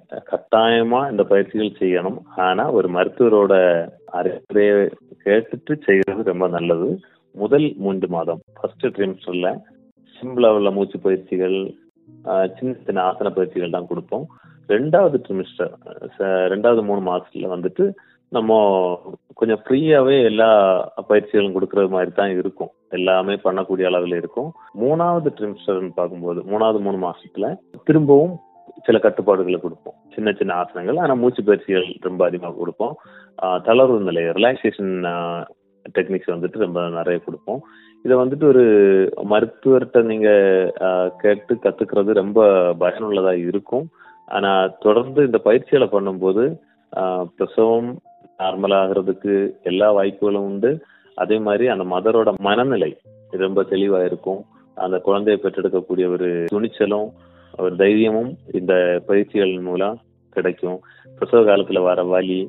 கட்டாயமா இந்த பயிற்சிகள் செய்யணும் ஆனா ஒரு மருத்துவரோட அறிவுரையை கேட்டுட்டு செய்யறது ரொம்ப நல்லது முதல் மூன்று மாதம் ஃபர்ஸ்ட் ட்ரிம்ஸ்ல சிம்பிளா உள்ள மூச்சு பயிற்சிகள் ஆஹ், சின்ன சின்ன ஆசன பயிற்சிகள் தான் கொடுப்போம் ரெண்டாவது ட்ரிமிஸ்டர் ரெண்டாவது மூணு மாசத்துல வந்துட்டு நம்ம கொஞ்சம் ஃப்ரீயாவே எல்லா பயிற்சிகளும் கொடுக்கறது மாதிரி தான் இருக்கும் எல்லாமே பண்ணக்கூடிய அளவில் இருக்கும் மூணாவது ட்ரிமிஸ்டர்னு பார்க்கும்போது மூணாவது மூணு மாசத்துல திரும்பவும் சில கட்டுப்பாடுகளை கொடுப்போம் சின்ன சின்ன ஆசனங்கள் ஆனா மூச்சு பயிற்சிகள் ரொம்ப அதிகமாக கொடுப்போம் ஆஹ் தளர்வு நிலை ரிலாக்ஸேஷன் டெக்னிக்ஸ் வந்துட்டு ரொம்ப நிறைய கொடுப்போம் இதை வந்துட்டு ஒரு மருத்துவர்கிட்ட நீங்க ஆஹ் கேட்டு கத்துக்கிறது ரொம்ப பயனுள்ளதா இருக்கும் ஆனா தொடர்ந்து இந்த பயிற்சிகளை பண்ணும்போது ஆஹ் பிரசவம் நார்மல் ஆகிறதுக்கு எல்லா வாய்ப்புகளும் உண்டு அதே மாதிரி அந்த மதரோட மனநிலை ரொம்ப தெளிவா இருக்கும் அந்த குழந்தையை பெற்றெடுக்கக்கூடிய ஒரு துணிச்சலும் ஒரு தைரியமும் இந்த பயிற்சிகள் மூலம் கிடைக்கும் பிரசவ காலத்துல வர வலி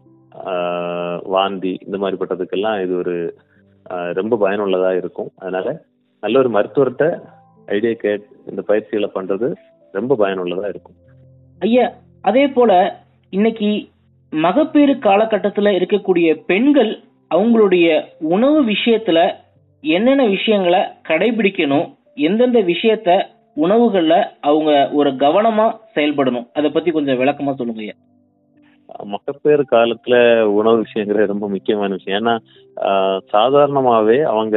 ஆஹ் வாந்தி இந்த மாதிரிப்பட்டதுக்கெல்லாம் இது ஒரு ஆஹ் ரொம்ப பயனுள்ளதா இருக்கும் அதனால நல்ல ஒரு மருத்துவர்கிட்ட ஐடியா கேட் இந்த பயிற்சிகளை பண்றது ரொம்ப பயனுள்ளதா இருக்கும் ஐயா அதே போல இன்னைக்கு மகப்பேறு காலகட்டத்துல இருக்கக்கூடிய பெண்கள் அவங்களுடைய உணவு விஷயத்துல என்னென்ன விஷயங்களை கடைபிடிக்கணும் எந்தெந்த விஷயத்த உணவுகள்ல அவங்க ஒரு கவனமா செயல்படணும் அதை பத்தி கொஞ்சம் விளக்கமா சொல்லுங்க ஐயா மகப்பேறு காலத்துல உணவு விஷயங்கிறது ரொம்ப முக்கியமான விஷயம் ஏன்னா ஆஹ் சாதாரணமாவே அவங்க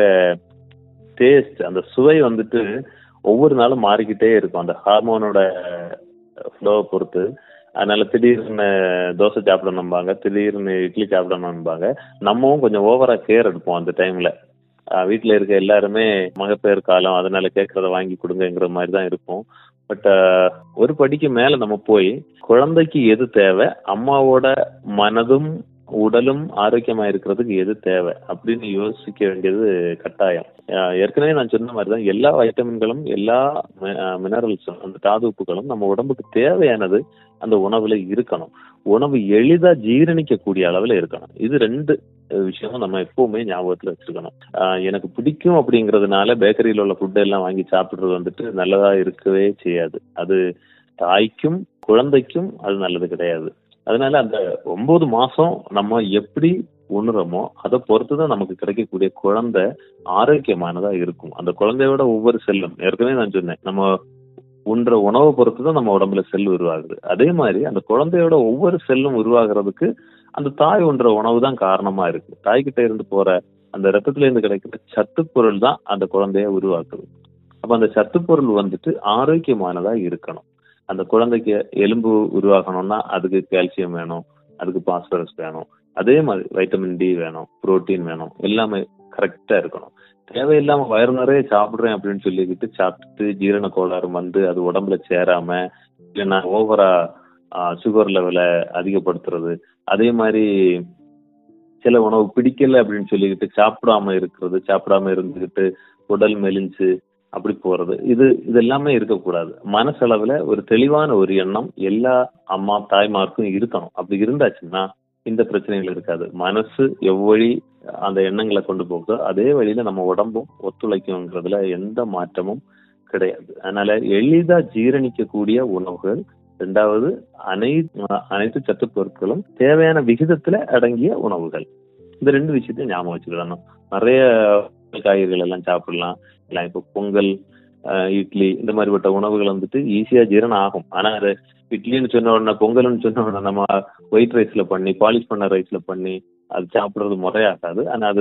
டேஸ்ட் அந்த சுவை வந்துட்டு ஒவ்வொரு நாளும் மாறிக்கிட்டே இருக்கும் அந்த ஹார்மோனோட ஃப்ளோவை பொறுத்து அதனால திடீர்னு தோசை சாப்பிடணும்பாங்க திடீர்னு இட்லி சாப்பிடணும்பாங்க நம்மவும் கொஞ்சம் ஓவரா கேர் எடுப்போம் அந்த டைம்ல வீட்டில் இருக்க எல்லாருமே மகப்பேறு காலம் அதனால கேட்கறத வாங்கி கொடுங்கங்கிற மாதிரி தான் இருக்கும் பட் ஒரு படிக்கு மேல நம்ம போய் குழந்தைக்கு எது தேவை அம்மாவோட மனதும் உடலும் ஆரோக்கியமா இருக்கிறதுக்கு எது தேவை அப்படின்னு யோசிக்க வேண்டியது கட்டாயம் அஹ் ஏற்கனவே நான் சொன்ன மாதிரி தான் எல்லா வைட்டமின்களும் எல்லா மினரல்ஸும் அந்த தாதுப்புகளும் நம்ம உடம்புக்கு தேவையானது அந்த உணவுல இருக்கணும் உணவு எளிதா ஜீரணிக்கக்கூடிய அளவுல இருக்கணும் இது ரெண்டு விஷயமும் நம்ம எப்பவுமே ஞாபகத்துல வச்சிருக்கணும் ஆஹ் எனக்கு பிடிக்கும் அப்படிங்கறதுனால பேக்கரியில உள்ள ஃபுட் எல்லாம் வாங்கி சாப்பிடுறது வந்துட்டு நல்லதா இருக்கவே செய்யாது அது தாய்க்கும் குழந்தைக்கும் அது நல்லது கிடையாது அதனால அந்த ஒன்பது மாசம் நம்ம எப்படி உணரமோ அதை பொறுத்துதான் நமக்கு கிடைக்கக்கூடிய குழந்தை ஆரோக்கியமானதா இருக்கும் அந்த குழந்தையோட ஒவ்வொரு செல்லும் ஏற்கனவே நான் சொன்னேன் நம்ம உண்ற உணவை பொறுத்து தான் நம்ம உடம்புல செல் உருவாகுது அதே மாதிரி அந்த குழந்தையோட ஒவ்வொரு செல்லும் உருவாகிறதுக்கு அந்த தாய் உண்ற உணவு தான் காரணமா இருக்கு தாய்கிட்ட இருந்து போற அந்த ரத்தத்துல இருந்து கிடைக்கிற சத்து பொருள் தான் அந்த குழந்தைய உருவாக்குது அப்ப அந்த சத்து பொருள் வந்துட்டு ஆரோக்கியமானதா இருக்கணும் அந்த குழந்தைக்கு எலும்பு உருவாகணும்னா அதுக்கு கால்சியம் வேணும் அதுக்கு பாஸ்பரஸ் வேணும் அதே மாதிரி வைட்டமின் டி வேணும் புரோட்டீன் வேணும் எல்லாமே கரெக்டா இருக்கணும் தேவையில்லாம வயிறு நிறைய சாப்பிடுறேன் அப்படின்னு சொல்லிக்கிட்டு சாப்பிட்டுட்டு ஜீரண கோளாறு வந்து அது உடம்புல சேராம இல்லைன்னா ஓவரா சுகர் லெவலை அதிகப்படுத்துறது அதே மாதிரி சில உணவு பிடிக்கல அப்படின்னு சொல்லிக்கிட்டு சாப்பிடாம இருக்கிறது சாப்பிடாம இருந்துகிட்டு உடல் மெலிஞ்சு அப்படி போறது இது இது எல்லாமே இருக்கக்கூடாது மனசளவுல ஒரு தெளிவான ஒரு எண்ணம் எல்லா அம்மா தாய்மாருக்கும் இருக்கணும் அப்படி இருந்தாச்சுன்னா இந்த பிரச்சனைகள் இருக்காது மனசு எவ்வழி அந்த எண்ணங்களை கொண்டு போகுதோ அதே வழியில நம்ம உடம்பும் ஒத்துழைக்குங்கிறதுல எந்த மாற்றமும் கிடையாது அதனால எளிதா ஜீரணிக்கக்கூடிய உணவுகள் ரெண்டாவது அனைத்து அனைத்து சத்து பொருட்களும் தேவையான விகிதத்துல அடங்கிய உணவுகள் இந்த ரெண்டு விஷயத்தையும் ஞாபகம் வச்சுக்கிடணும் நிறைய காய்கறிகள் எல்லாம் சாப்பிடலாம் இல்லை இப்போ பொங்கல் இட்லி இந்த மாதிரிப்பட்ட உணவுகள் வந்துட்டு ஈஸியா ஜீரணம் ஆகும் ஆனா அது இட்லின்னு சொன்ன உடனே பொங்கல்னு சொன்ன உடனே நம்ம ஒயிட் ரைஸ்ல பண்ணி பாலிஷ் பண்ண ரைஸ்ல பண்ணி அது சாப்பிடுறது முறையாகாது ஆனா அது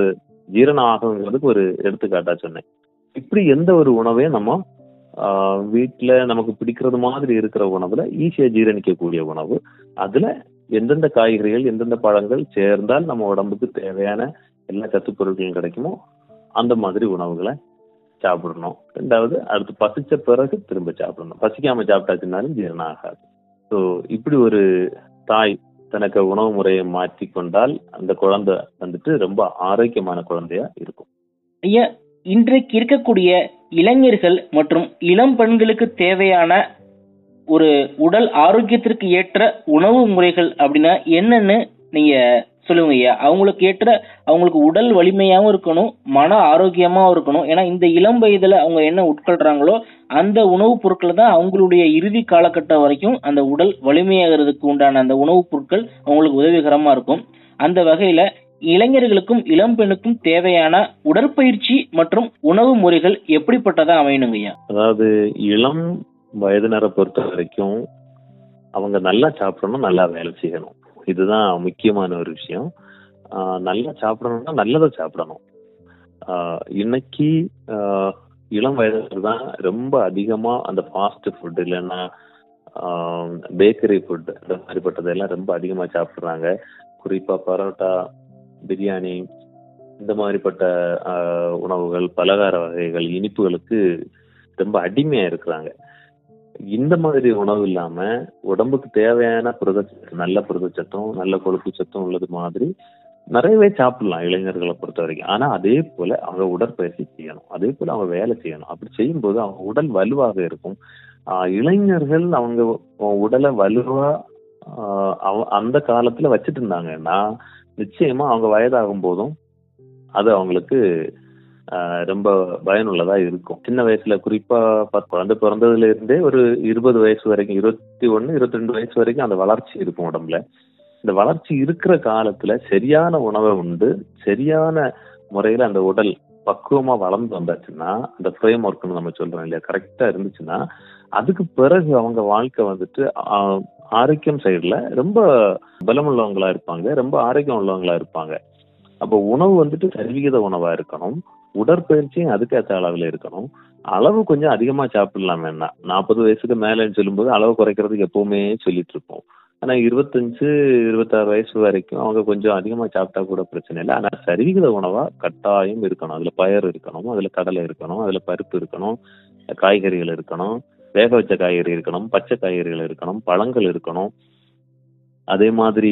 ஜீரணம் ஆகுங்கிறதுக்கு ஒரு எடுத்துக்காட்டா சொன்னேன் இப்படி எந்த ஒரு உணவையும் நம்ம ஆஹ், வீட்ல நமக்கு பிடிக்கிறது மாதிரி இருக்கிற உணவுல ஈஸியா ஜீரணிக்கக்கூடிய உணவு அதுல எந்தெந்த காய்கறிகள் எந்தெந்த பழங்கள் சேர்ந்தால் நம்ம உடம்புக்கு தேவையான எல்லா சத்துப் பொருட்களும் கிடைக்குமோ அந்த மாதிரி உணவுகளை சாப்பிடணும் ரெண்டாவது அடுத்து பசிச்ச பிறகு திரும்ப சாப்பிடணும் பசிக்காம சாப்பிட்டாச்சுனாலும் ஜீரணம் ஆகாது ஸோ இப்படி ஒரு தாய் தனக்கு உணவு முறையை மாற்றி கொண்டால் அந்த குழந்தை வந்துட்டு ரொம்ப ஆரோக்கியமான குழந்தையா இருக்கும் ஐயா இன்றைக்கு இருக்கக்கூடிய இளைஞர்கள் மற்றும் இளம் பெண்களுக்கு தேவையான ஒரு உடல் ஆரோக்கியத்திற்கு ஏற்ற உணவு முறைகள் அப்படின்னா என்னன்னு நீங்க சொல்லுங்க ஐயா அவங்களுக்கு ஏற்ற அவங்களுக்கு உடல் வலிமையாகவும் இருக்கணும் மன ஆரோக்கியமாகவும் இருக்கணும் ஏன்னா இந்த இளம் வயதுல அவங்க என்ன உட்கொள்றாங்களோ அந்த உணவுப் பொருட்கள் தான் அவங்களுடைய இறுதி காலகட்டம் வரைக்கும் அந்த உடல் வலிமையாகிறதுக்கு உண்டான அந்த உணவுப் பொருட்கள் அவங்களுக்கு உதவிகரமா இருக்கும் அந்த வகையில இளைஞர்களுக்கும் இளம் பெண்ணுக்கும் தேவையான உடற்பயிற்சி மற்றும் உணவு முறைகள் எப்படிப்பட்டதா அமையணுங்க ஐயா அதாவது இளம் வயதினரை பொறுத்த வரைக்கும் அவங்க நல்லா சாப்பிடணும் நல்லா வேலை செய்யணும் இதுதான் முக்கியமான ஒரு விஷயம் ஆஹ் நல்லா சாப்பிடணும்னா நல்லதை சாப்பிடணும் ஆஹ் இன்னைக்கு ஆஹ் இளம் வயதினர் தான் ரொம்ப அதிகமா அந்த ஃபாஸ்ட் ஃபுட் இல்லைன்னா பேக்கரி ஃபுட் இந்த மாதிரிப்பட்டதெல்லாம் ரொம்ப அதிகமா சாப்பிடுறாங்க குறிப்பா பரோட்டா பிரியாணி இந்த மாதிரிப்பட்ட ஆஹ் உணவுகள் பலகார வகைகள் இனிப்புகளுக்கு ரொம்ப அடிமையா இருக்கிறாங்க இந்த மாதிரி உணவு இல்லாம உடம்புக்கு தேவையான புரதச்சத்து நல்ல புரதச்சத்தும் நல்ல கொழுப்பு சத்தும் உள்ளது மாதிரி நிறையவே சாப்பிடலாம் இளைஞர்களை பொறுத்த வரைக்கும் ஆனா அதே போல அவங்க உடற்பயிற்சி செய்யணும் அதே போல அவங்க வேலை செய்யணும் அப்படி செய்யும்போது அவங்க உடல் வலுவாக இருக்கும் ஆஹ் இளைஞர்கள் அவங்க உடலை வலுவா ஆஹ் அவ- அந்த காலத்துல வச்சுட்டு இருந்தாங்கன்னா நிச்சயமா அவங்க வயதாகும் போதும் அது அவங்களுக்கு ஆஹ் ரொம்ப பயனுள்ளதா இருக்கும் சின்ன வயசுல குறிப்பா பத்- குழந்தை பிறந்ததுல இருந்தே ஒரு இருபது வயசு வரைக்கும் இருபத்தி ஒண்ணு இருபத்தி ரெண்டு வயசு வரைக்கும் அந்த வளர்ச்சி இருக்கும் உடம்புல இந்த வளர்ச்சி இருக்கிற காலத்துல சரியான உணவை உண்டு சரியான முறையில அந்த உடல் பக்குவமா வளர்ந்து வந்தாச்சுன்னா அந்த ஃப்ரேம் ஒர்க்னு நம்ம சொல்றோம் இல்லையா கரெக்டா இருந்துச்சுன்னா அதுக்கு பிறகு அவங்க வாழ்க்கை வந்துட்டு ஆஹ், ஆரோக்கியம் சைடுல ரொம்ப பலமுள்ளவங்களா இருப்பாங்க ரொம்ப ஆரோக்கியம் உள்ளவங்களா இருப்பாங்க அப்போ உணவு வந்துட்டு சரிவிகித உணவா இருக்கணும் உடற்பயிற்சியும் அதுக்கேற்ற அளவுல இருக்கணும் அளவு கொஞ்சம் அதிகமா சாப்பிடலாம் வேணா நாற்பது வயசுக்கு மேலன்னு சொல்லும்போது அளவு குறைக்கிறதுக்கு எப்பவுமே சொல்லிட்டு இருப்போம் ஆனா இருபத்தஞ்சு இருபத்தாறு வயசு வரைக்கும் அவங்க கொஞ்சம் அதிகமா சாப்பிட்டா கூட பிரச்சனை இல்லை ஆனா சரிவிகித உணவா கட்டாயம் இருக்கணும் அதுல பயறு இருக்கணும் அதுல கடலை இருக்கணும் அதுல பருப்பு இருக்கணும் காய்கறிகள் இருக்கணும் வேக வச்ச காய்கறி இருக்கணும் பச்சை காய்கறிகள் இருக்கணும் பழங்கள் இருக்கணும் அதே மாதிரி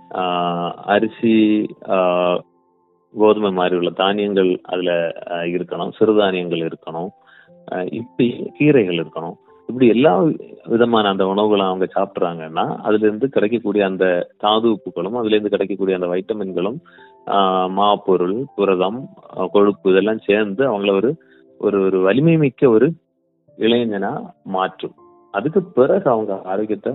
ஆஹ், அரிசி ஆஹ், கோதுமை மாதிரி உள்ள தானியங்கள் அதுல ஆஹ், இருக்கணும் சிறுதானியங்கள் இருக்கணும் ஆஹ், இப்படி கீரைகள் இருக்கணும் இப்படி எல்லா விதமான அந்த உணவுகளை அவங்க சாப்பிட்றாங்கன்னா அதுல இருந்து கிடைக்கக்கூடிய அந்த தாது உப்புகளும் அதுல இருந்து கிடைக்கக்கூடிய அந்த வைட்டமின்களும் ஆஹ், மாப்பொருள் புரதம் ஆஹ், கொழுப்பு இதெல்லாம் சேர்ந்து அவங்கள ஒரு ஒரு ஒரு வலிமை மிக்க ஒரு இளைஞனா மாற்றும் அதுக்கு பிறகு அவங்க ஆரோக்கியத்தை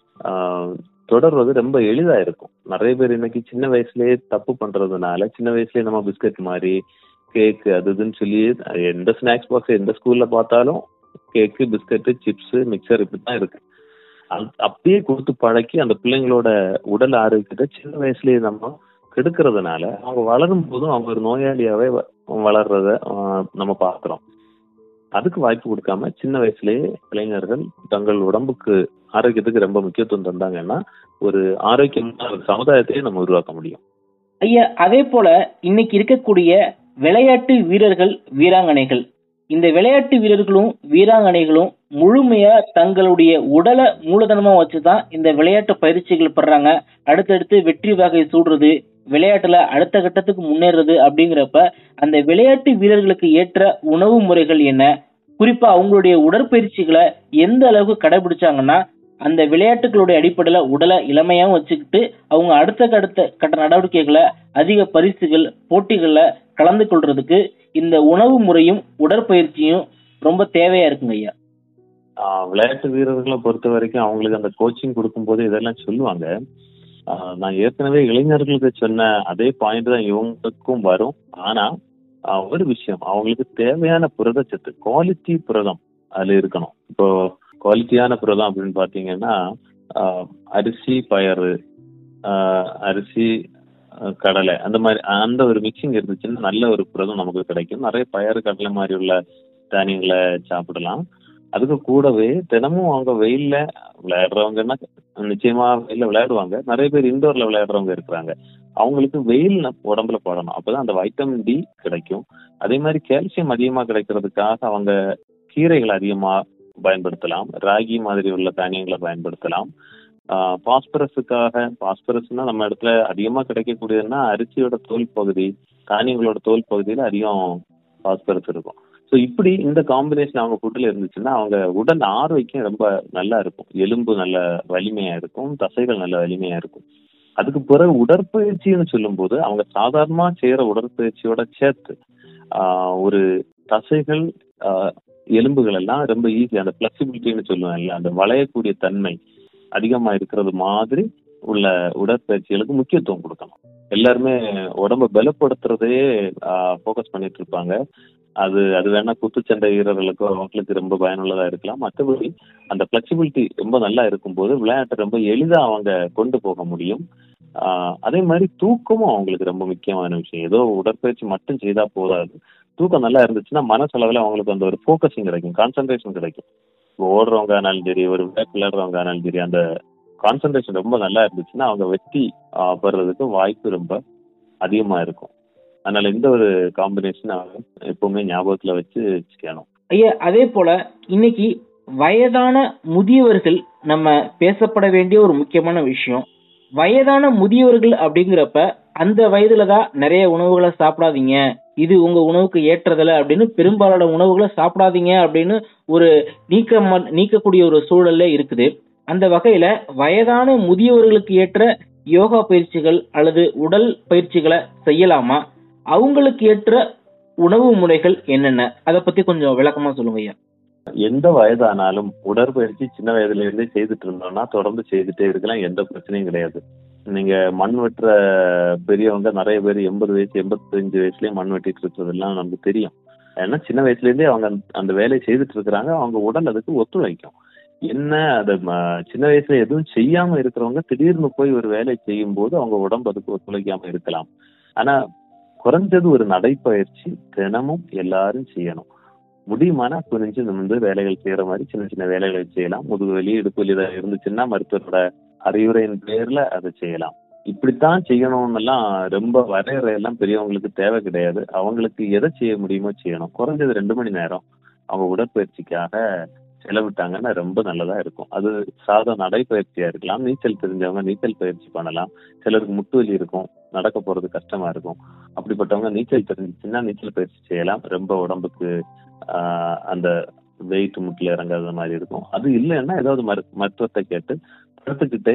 ஆஹ், தொடர்வது ரொம்ப எளிதா இருக்கும் நிறைய பேர் இன்னைக்கு சின்ன வயசுலயே தப்பு பண்றதுனால சின்ன வயசுலயே நம்ம பிஸ்கட் மாதிரி கேக் அது இதுன்னு சொல்லி எந்த ஸ்நாக்ஸ் பாக்ஸ் எந்த ஸ்கூல்ல பார்த்தாலும் கேக்கு பிஸ்கட்டு சிப்ஸ் மிக்சர் இப்படித்தான் இருக்கு அந்த- அப்படியே கொடுத்து பழக்கி அந்த பிள்ளைங்களோட உடல் ஆரோக்கியத்தை சின்ன வயசுலயே நம்ம கெடுக்கிறதுனால அவங்க வளரும் போதும் அவங்க ஒரு நோயாளியாவே வ- வளர்றத ஆஹ், நம்ம பார்க்கிறோம் அதுக்கு வாய்ப்பு கொடுக்காம சின்ன வயசுலயே இளைஞர்கள் தங்கள் உடம்புக்கு ஆரோக்கியத்துக்கு ரொம்ப முக்கியத்துவம் தந்தாங்கன்னா ஒரு ஆரோக்கியமான ஒரு சமுதாயத்தையே நம்ம உருவாக்க முடியும் ஐயா அதே போல இன்னைக்கு இருக்கக்கூடிய விளையாட்டு வீரர்கள் வீராங்கனைகள் இந்த விளையாட்டு வீரர்களும் வீராங்கனைகளும் முழுமையா தங்களுடைய உடலை மூலதனமா வச்சுதான் இந்த விளையாட்டு பயிற்சிகள் பெறாங்க அடுத்தடுத்து வெற்றி வகை சூடுறது விளையாட்டுல அடுத்த கட்டத்துக்கு முன்னேறது அப்படிங்கிறப்ப அந்த விளையாட்டு வீரர்களுக்கு ஏற்ற உணவு முறைகள் என்ன குறிப்பா அவங்களுடைய உடற்பயிற்சிகளை எந்த அளவுக்கு கடைபிடிச்சாங்கன்னா அந்த விளையாட்டுகளுடைய அடிப்படையில உடலை இளமையாவும் வச்சுக்கிட்டு அவங்க அடுத்த கடுத்த கட்ட நடவடிக்கைகளை அதிக பரிசுகள் போட்டிகள்ல கலந்து கொள்றதுக்கு இந்த உணவு முறையும் உடற்பயிற்சியும் ரொம்ப தேவையா இருக்குங்க ஐயா ஆஹ் விளையாட்டு வீரர்களை பொறுத்த வரைக்கும் அவங்களுக்கு அந்த கோச்சிங் கொடுக்கும்போது இதெல்லாம் சொல்லுவாங்க ஆஹ் நான் ஏற்கனவே இளைஞர்களுக்கு சொன்ன அதே பாயிண்ட் தான் இவங்களுக்கும் வரும் ஆனா ஆஹ் ஒரு விஷயம் அவங்களுக்கு தேவையான புரதச்சத்து குவாலிட்டி புரதம் அதுல இருக்கணும் இப்போ குவாலிட்டியான புரதம் அப்படின்னு பாத்தீங்கன்னா ஆஹ் அரிசி பயறு ஆஹ் அரிசி அஹ், கடலை அந்த மாதிரி அந்த ஒரு மிக்சிங் இருந்துச்சுன்னா நல்ல ஒரு புரதம் நமக்கு கிடைக்கும் நிறைய பயறு கடலை மாதிரி உள்ள தானியங்களை சாப்பிடலாம் அதுக்கு கூடவே தினமும் அவங்க வெயில்ல விளையாடுறவங்கன்னா நிச்சயமா வெயில்ல விளையாடுவாங்க நிறைய பேர் இண்டோர்ல விளையாடுறவங்க இருக்கிறாங்க அவங்களுக்கு வெயில் நம்ம உடம்புல போடணும் அப்பதான் அந்த வைட்டமின் டி கிடைக்கும் அதே மாதிரி கால்சியம் அதிகமா கிடைக்கிறதுக்காக அவங்க கீரைகளை அதிகமா பயன்படுத்தலாம் ராகி மாதிரி உள்ள தானியங்களை பயன்படுத்தலாம் பாஸ்பரஸுக்காக பாஸ்பரஸ்னா நம்ம இடத்துல அதிகமா கிடைக்கக்கூடியதுன்னா அரிசியோட தோல் பகுதி தானியங்களோட தோல் பகுதியில அதிகம் பாஸ்பரஸ் இருக்கும் ஸோ இப்படி இந்த காம்பினேஷன் அவங்க ஃபுட்டில் இருந்துச்சுன்னா அவங்க உடல் ஆரோக்கியம் ரொம்ப நல்லா இருக்கும் எலும்பு நல்ல வலிமையா இருக்கும் தசைகள் நல்ல வலிமையா இருக்கும் அதுக்கு பிறகு உடற்பயிற்சின்னு சொல்லும்போது அவங்க சாதாரணமா செய்யற உடற்பயிற்சியோட சேர்த்து ஆஹ், ஒரு தசைகள் ஆஹ், எலும்புகள் எல்லாம் ரொம்ப ஈஸி அந்த பிளெக்சிபிலிட்டின்னு சொல்லுவாங்கல்ல அந்த வளையக்கூடிய தன்மை அதிகமா இருக்கிறது மாதிரி உள்ள உடற்பயிற்சிகளுக்கு முக்கியத்துவம் கொடுக்கணும் எல்லாருமே உடம்ப பலப்படுத்துறதே ஃபோக்கஸ் பண்ணிட்டு இருப்பாங்க அது அது வேணா குத்துச்சண்டை வீரர்களுக்கோ அவங்களுக்கு ரொம்ப பயனுள்ளதா இருக்கலாம் மற்றபடி அந்த பிளெக்சிபிலிட்டி ரொம்ப நல்லா இருக்கும்போது விளையாட்டை ரொம்ப எளிதா அவங்க கொண்டு போக முடியும் ஆஹ் அதே மாதிரி தூக்கமும் அவங்களுக்கு ரொம்ப முக்கியமான விஷயம் ஏதோ உடற்பயிற்சி மட்டும் செய்தா போதாது தூக்கம் நல்லா இருந்துச்சுன்னா மனசளவில் அவங்களுக்கு அந்த ஒரு ஃபோக்கஸிங் கிடைக்கும் கான்சன்ட்ரேஷன் கிடைக்கும் இப்போ ஓடுறவங்க ஆனாலும் சரி ஒரு விளையாட்டு விளையாடுறவங்க ஆனாலும் சரி அந்த கான்சன்ட்ரேஷன் ரொம்ப நல்லா இருந்துச்சுன்னா அவங்க வெற்றி ஆஹ் பெறுறதுக்கு வாய்ப்பு ரொம்ப அதிகமா இருக்கும் அதனால இந்த ஒரு காம்பினேஷன் எப்பவுமே ஞாபகத்துல வச்சு செய்யணும் ஐயா அதே போல இன்னைக்கு வயதான முதியவர்கள் நம்ம பேசப்பட வேண்டிய ஒரு முக்கியமான விஷயம் வயதான முதியவர்கள் அப்படிங்கிறப்ப அந்த வயதுல தான் நிறைய உணவுகளை சாப்பிடாதீங்க இது உங்க உணவுக்கு ஏற்றதில்ல அப்படின்னு பெரும்பாலான உணவுகளை சாப்பிடாதீங்க அப்படின்னு ஒரு நீக்க நீக்கக்கூடிய ஒரு சூழல்ல இருக்குது அந்த வகையில வயதான முதியவர்களுக்கு ஏற்ற யோகா பயிற்சிகள் அல்லது உடல் பயிற்சிகளை செய்யலாமா அவங்களுக்கு ஏற்ற உணவு முறைகள் என்னென்ன அதை பத்தி கொஞ்சம் விளக்கமா சொல்லுங்க ஐயா எந்த வயதானாலும் உடற்பயிற்சி சின்ன வயதுல இருந்தே செய்துட்டு இருந்தோம்னா தொடர்ந்து செய்துட்டே இருக்கலாம் எந்த பிரச்சனையும் கிடையாது நீங்க மண் வெட்டுற பெரியவங்க நிறைய பேர் எண்பது வயசு எண்பத்தஞ்சு வயசுலயே மண் வெட்டிட்டு இருக்கிறதெல்லாம் நமக்கு தெரியும் ஏன்னா சின்ன வயசுல இருந்தே அவங்க அந்த- அந்த வேலையை செய்துட்டு இருக்கிறாங்க அவங்க உடல் அதுக்கு ஒத்துழைக்கும் என்ன அதை ம- சின்ன வயசுல எதுவும் செய்யாம இருக்கிறவங்க திடீர்னு போய் ஒரு வேலை செய்யும் போது அவங்க உடம்பு அதுக்கு ஒத்துழைக்காம இருக்கலாம் ஆனா குறைஞ்சது ஒரு நடைப்பயிற்சி தினமும் எல்லாரும் செய்யணும் முடியுமானா குனிஞ்சு நிமிர்ந்து வேலைகள் செய்யற மாதிரி சின்ன சின்ன வேலைகளை செய்யலாம் முதுகு வலி இடுப்பு வலி ஏதாவது இருந்துச்சுன்னா மருத்துவரோட அறிவுரையின் பேர்ல அதை செய்யலாம் இப்படித்தான் செய்யணும்னு எல்லாம் ரொம்ப வரையறை எல்லாம் பெரியவங்களுக்கு தேவை கிடையாது அவங்களுக்கு எதை செய்ய முடியுமோ செய்யணும் குறைஞ்சது ரெண்டு மணி நேரம் அவங்க உடற்பயிற்சிக்காக செலவிட்டாங்கன்னா ரொம்ப நல்லதா இருக்கும் அது சாதா நடைப்பயிற்சியா இருக்கலாம் நீச்சல் தெரிஞ்சவங்க நீச்சல் பயிற்சி பண்ணலாம் சிலருக்கு முட்டு வலி இருக்கும் நடக்க போறது கஷ்டமா இருக்கும் அப்படிப்பட்டவங்க நீச்சல் தெரிஞ்சுச்சுன்னா நீச்சல் பயிற்சி செய்யலாம் ரொம்ப உடம்புக்கு ஆஹ் அந்த வெயிட் முட்டில் இறங்காத மாதிரி இருக்கும் அது இல்லைன்னா ஏதாவது மரு மருத்துவத்தை கேட்டு படுத்துக்கிட்டே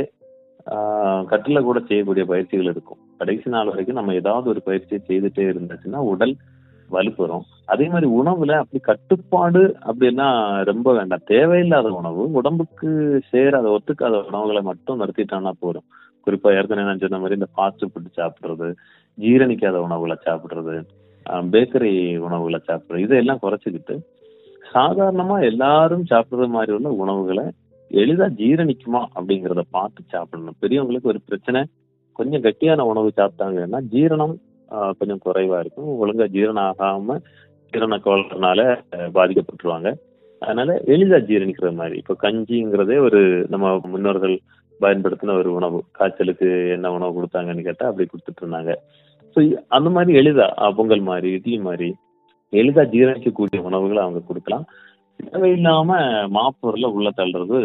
ஆஹ் கட்டில கூட செய்யக்கூடிய பயிற்சிகள் இருக்கும் கடைசி நாள் வரைக்கும் நம்ம ஏதாவது ஒரு பயிற்சியை செய்துட்டே இருந்துச்சுன்னா உடல் வலுப்பெறும் அதே மாதிரி உணவுல அப்படி கட்டுப்பாடு அப்படின்னா ரொம்ப வேண்டாம் தேவையில்லாத உணவு உடம்புக்கு சேராத ஒத்துக்காத உணவுகளை மட்டும் நிறுத்திட்டோம்னா போதும் குறிப்பா ஏற்கனவே நான் சொன்ன மாதிரி இந்த ஃபாஸ்ட் ஃபுட் சாப்பிடுறது ஜீரணிக்காத உணவுகளை சாப்பிடுறது பேக்கரி உணவுகளை சாப்பிடுறது இதெல்லாம் குறைச்சிக்கிட்டு சாதாரணமா எல்லாரும் சாப்பிடுற மாதிரி உள்ள உணவுகளை எளிதா ஜீரணிக்குமா அப்படிங்கறத பார்த்து சாப்பிடணும் பெரியவங்களுக்கு ஒரு பிரச்சனை கொஞ்சம் கட்டியான உணவு சாப்பிட்டாங்கன்னா ஜீரணம் ஆஹ், கொஞ்சம் குறைவா இருக்கும் ஒழுங்கா ஜீரணம் ஆகாம ஜீரண கோளாறுனால ஆஹ், பாதிக்கப்பட்டுருவாங்க அதனால எளிதா ஜீரணிக்கிற மாதிரி இப்போ கஞ்சிங்கிறதே ஒரு நம்ம முன்னோர்கள் பயன்படுத்தின ஒரு உணவு காய்ச்சலுக்கு என்ன உணவு கொடுத்தாங்கன்னு கேட்டா அப்படி கொடுத்துட்டு இருந்தாங்க ஸோ அந்த மாதிரி எளிதா ஆஹ், பொங்கல் மாதிரி இட்லி மாதிரி எளிதா ஜீரணிக்கக்கூடிய உணவுகளை அவங்க கொடுக்கலாம் தேவையில்லாம மாப்பொருளை உள்ள தள்ளுறது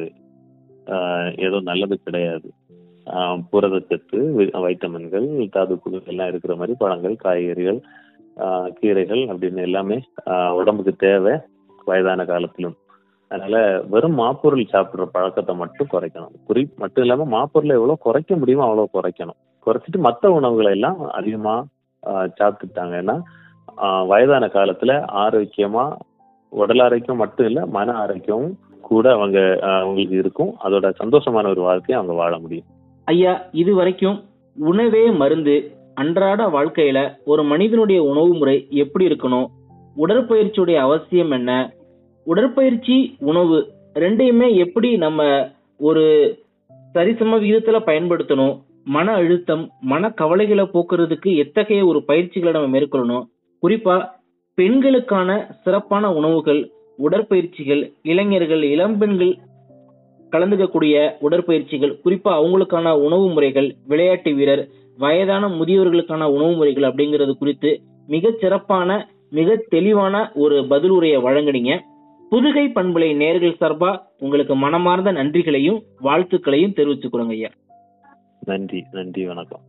ஆஹ், ஏதோ நல்லது கிடையாது ஆஹ், புரதச்சத்து வி- வைட்டமின்கள் தாதுக்குகள் எல்லாம் இருக்கிற மாதிரி பழங்கள் காய்கறிகள் ஆஹ், கீரைகள் அப்படின்னு எல்லாமே ஆஹ், உடம்புக்கு தேவை வயதான காலத்திலும் அதனால வெறும் மாப்பொருள் சாப்பிடுற பழக்கத்தை மட்டும் குறைக்கணும் குறி மட்டும் இல்லாம மாப்பொருளை எவ்வளவு குறைக்க முடியுமோ அவ்வளவு குறைக்கணும் குறைச்சிட்டு மற்ற உணவுகளை எல்லாம் அதிகமா ஆஹ், சாப்பிட்டுட்டாங்கன்னா ஆஹ், வயதான காலத்துல ஆரோக்கியமா உடல் ஆரோக்கியம் மட்டும் இல்ல மன ஆரோக்கியமும் கூட அவங்க ஆஹ், அவங்களுக்கு இருக்கும் அதோட சந்தோஷமான ஒரு வாழ்க்கையை அவங்க வாழ முடியும் ஐயா இது வரைக்கும் உணவே மருந்து அன்றாட வாழ்க்கையில ஒரு மனிதனுடைய உணவு முறை எப்படி இருக்கணும் உடற்பயிற்சியுடைய அவசியம் என்ன உடற்பயிற்சி உணவு ரெண்டையுமே எப்படி நம்ம ஒரு சரிசம விகிதத்துல பயன்படுத்தணும் மன அழுத்தம் மன கவலைகளை போக்குறதுக்கு எத்தகைய ஒரு பயிற்சிகளை நம்ம மேற்கொள்ளணும் குறிப்பா பெண்களுக்கான சிறப்பான உணவுகள் உடற்பயிற்சிகள் இளைஞர்கள் இளம்பெண்கள் கலந்துக்கக்கூடிய உடற்பயிற்சிகள் குறிப்பா அவங்களுக்கான உணவு முறைகள் விளையாட்டு வீரர் வயதான முதியவர்களுக்கான உணவு முறைகள் அப்படிங்கிறது குறித்து மிக சிறப்பான மிக தெளிவான ஒரு பதில் உரையை வழங்குனீங்க புதுகை பண்புலை நேர்கள் சார்பா உங்களுக்கு மனமார்ந்த நன்றிகளையும் வாழ்த்துக்களையும் தெரிவிச்சுக்கிறோங்க ஐயா நன்றி நன்றி வணக்கம்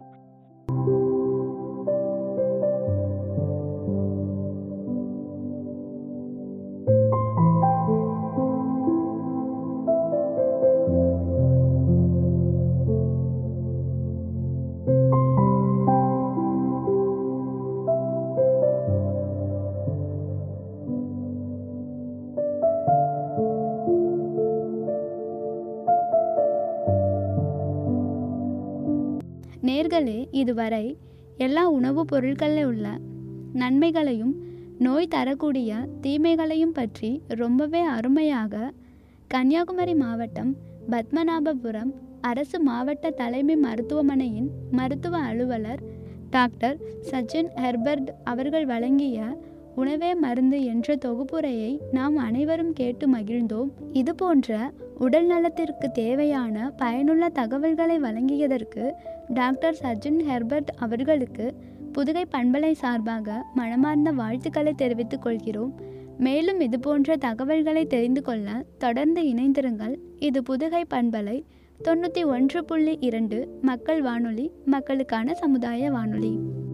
நேர்களே இதுவரை எல்லா உணவுப் பொருட்களில் உள்ள நன்மைகளையும் நோய் தரக்கூடிய தீமைகளையும் பற்றி ரொம்பவே அருமையாக கன்னியாகுமரி மாவட்டம் பத்மநாபபுரம் அரசு மாவட்ட தலைமை மருத்துவமனையின் மருத்துவ அலுவலர் டாக்டர் சச்சின் ஹெர்பர்ட் அவர்கள் வழங்கிய உணவே மருந்து என்ற தொகுப்புரையை நாம் அனைவரும் கேட்டு மகிழ்ந்தோம் இது போன்ற உடல் நலத்திற்கு தேவையான பயனுள்ள தகவல்களை வழங்கியதற்கு டாக்டர் சச்சின் ஹெர்பர்ட் அவர்களுக்கு புதுகை பண்பலை சார்பாக மனமார்ந்த வாழ்த்துக்களை தெரிவித்துக் கொள்கிறோம் மேலும் இது போன்ற தகவல்களை தெரிந்து கொள்ள தொடர்ந்து இணைந்திருங்கள் இது புதுகை பண்பலை தொண்ணூற்றி ஒன்று புள்ளி இரண்டு மக்கள் வானொலி மக்களுக்கான சமுதாய வானொலி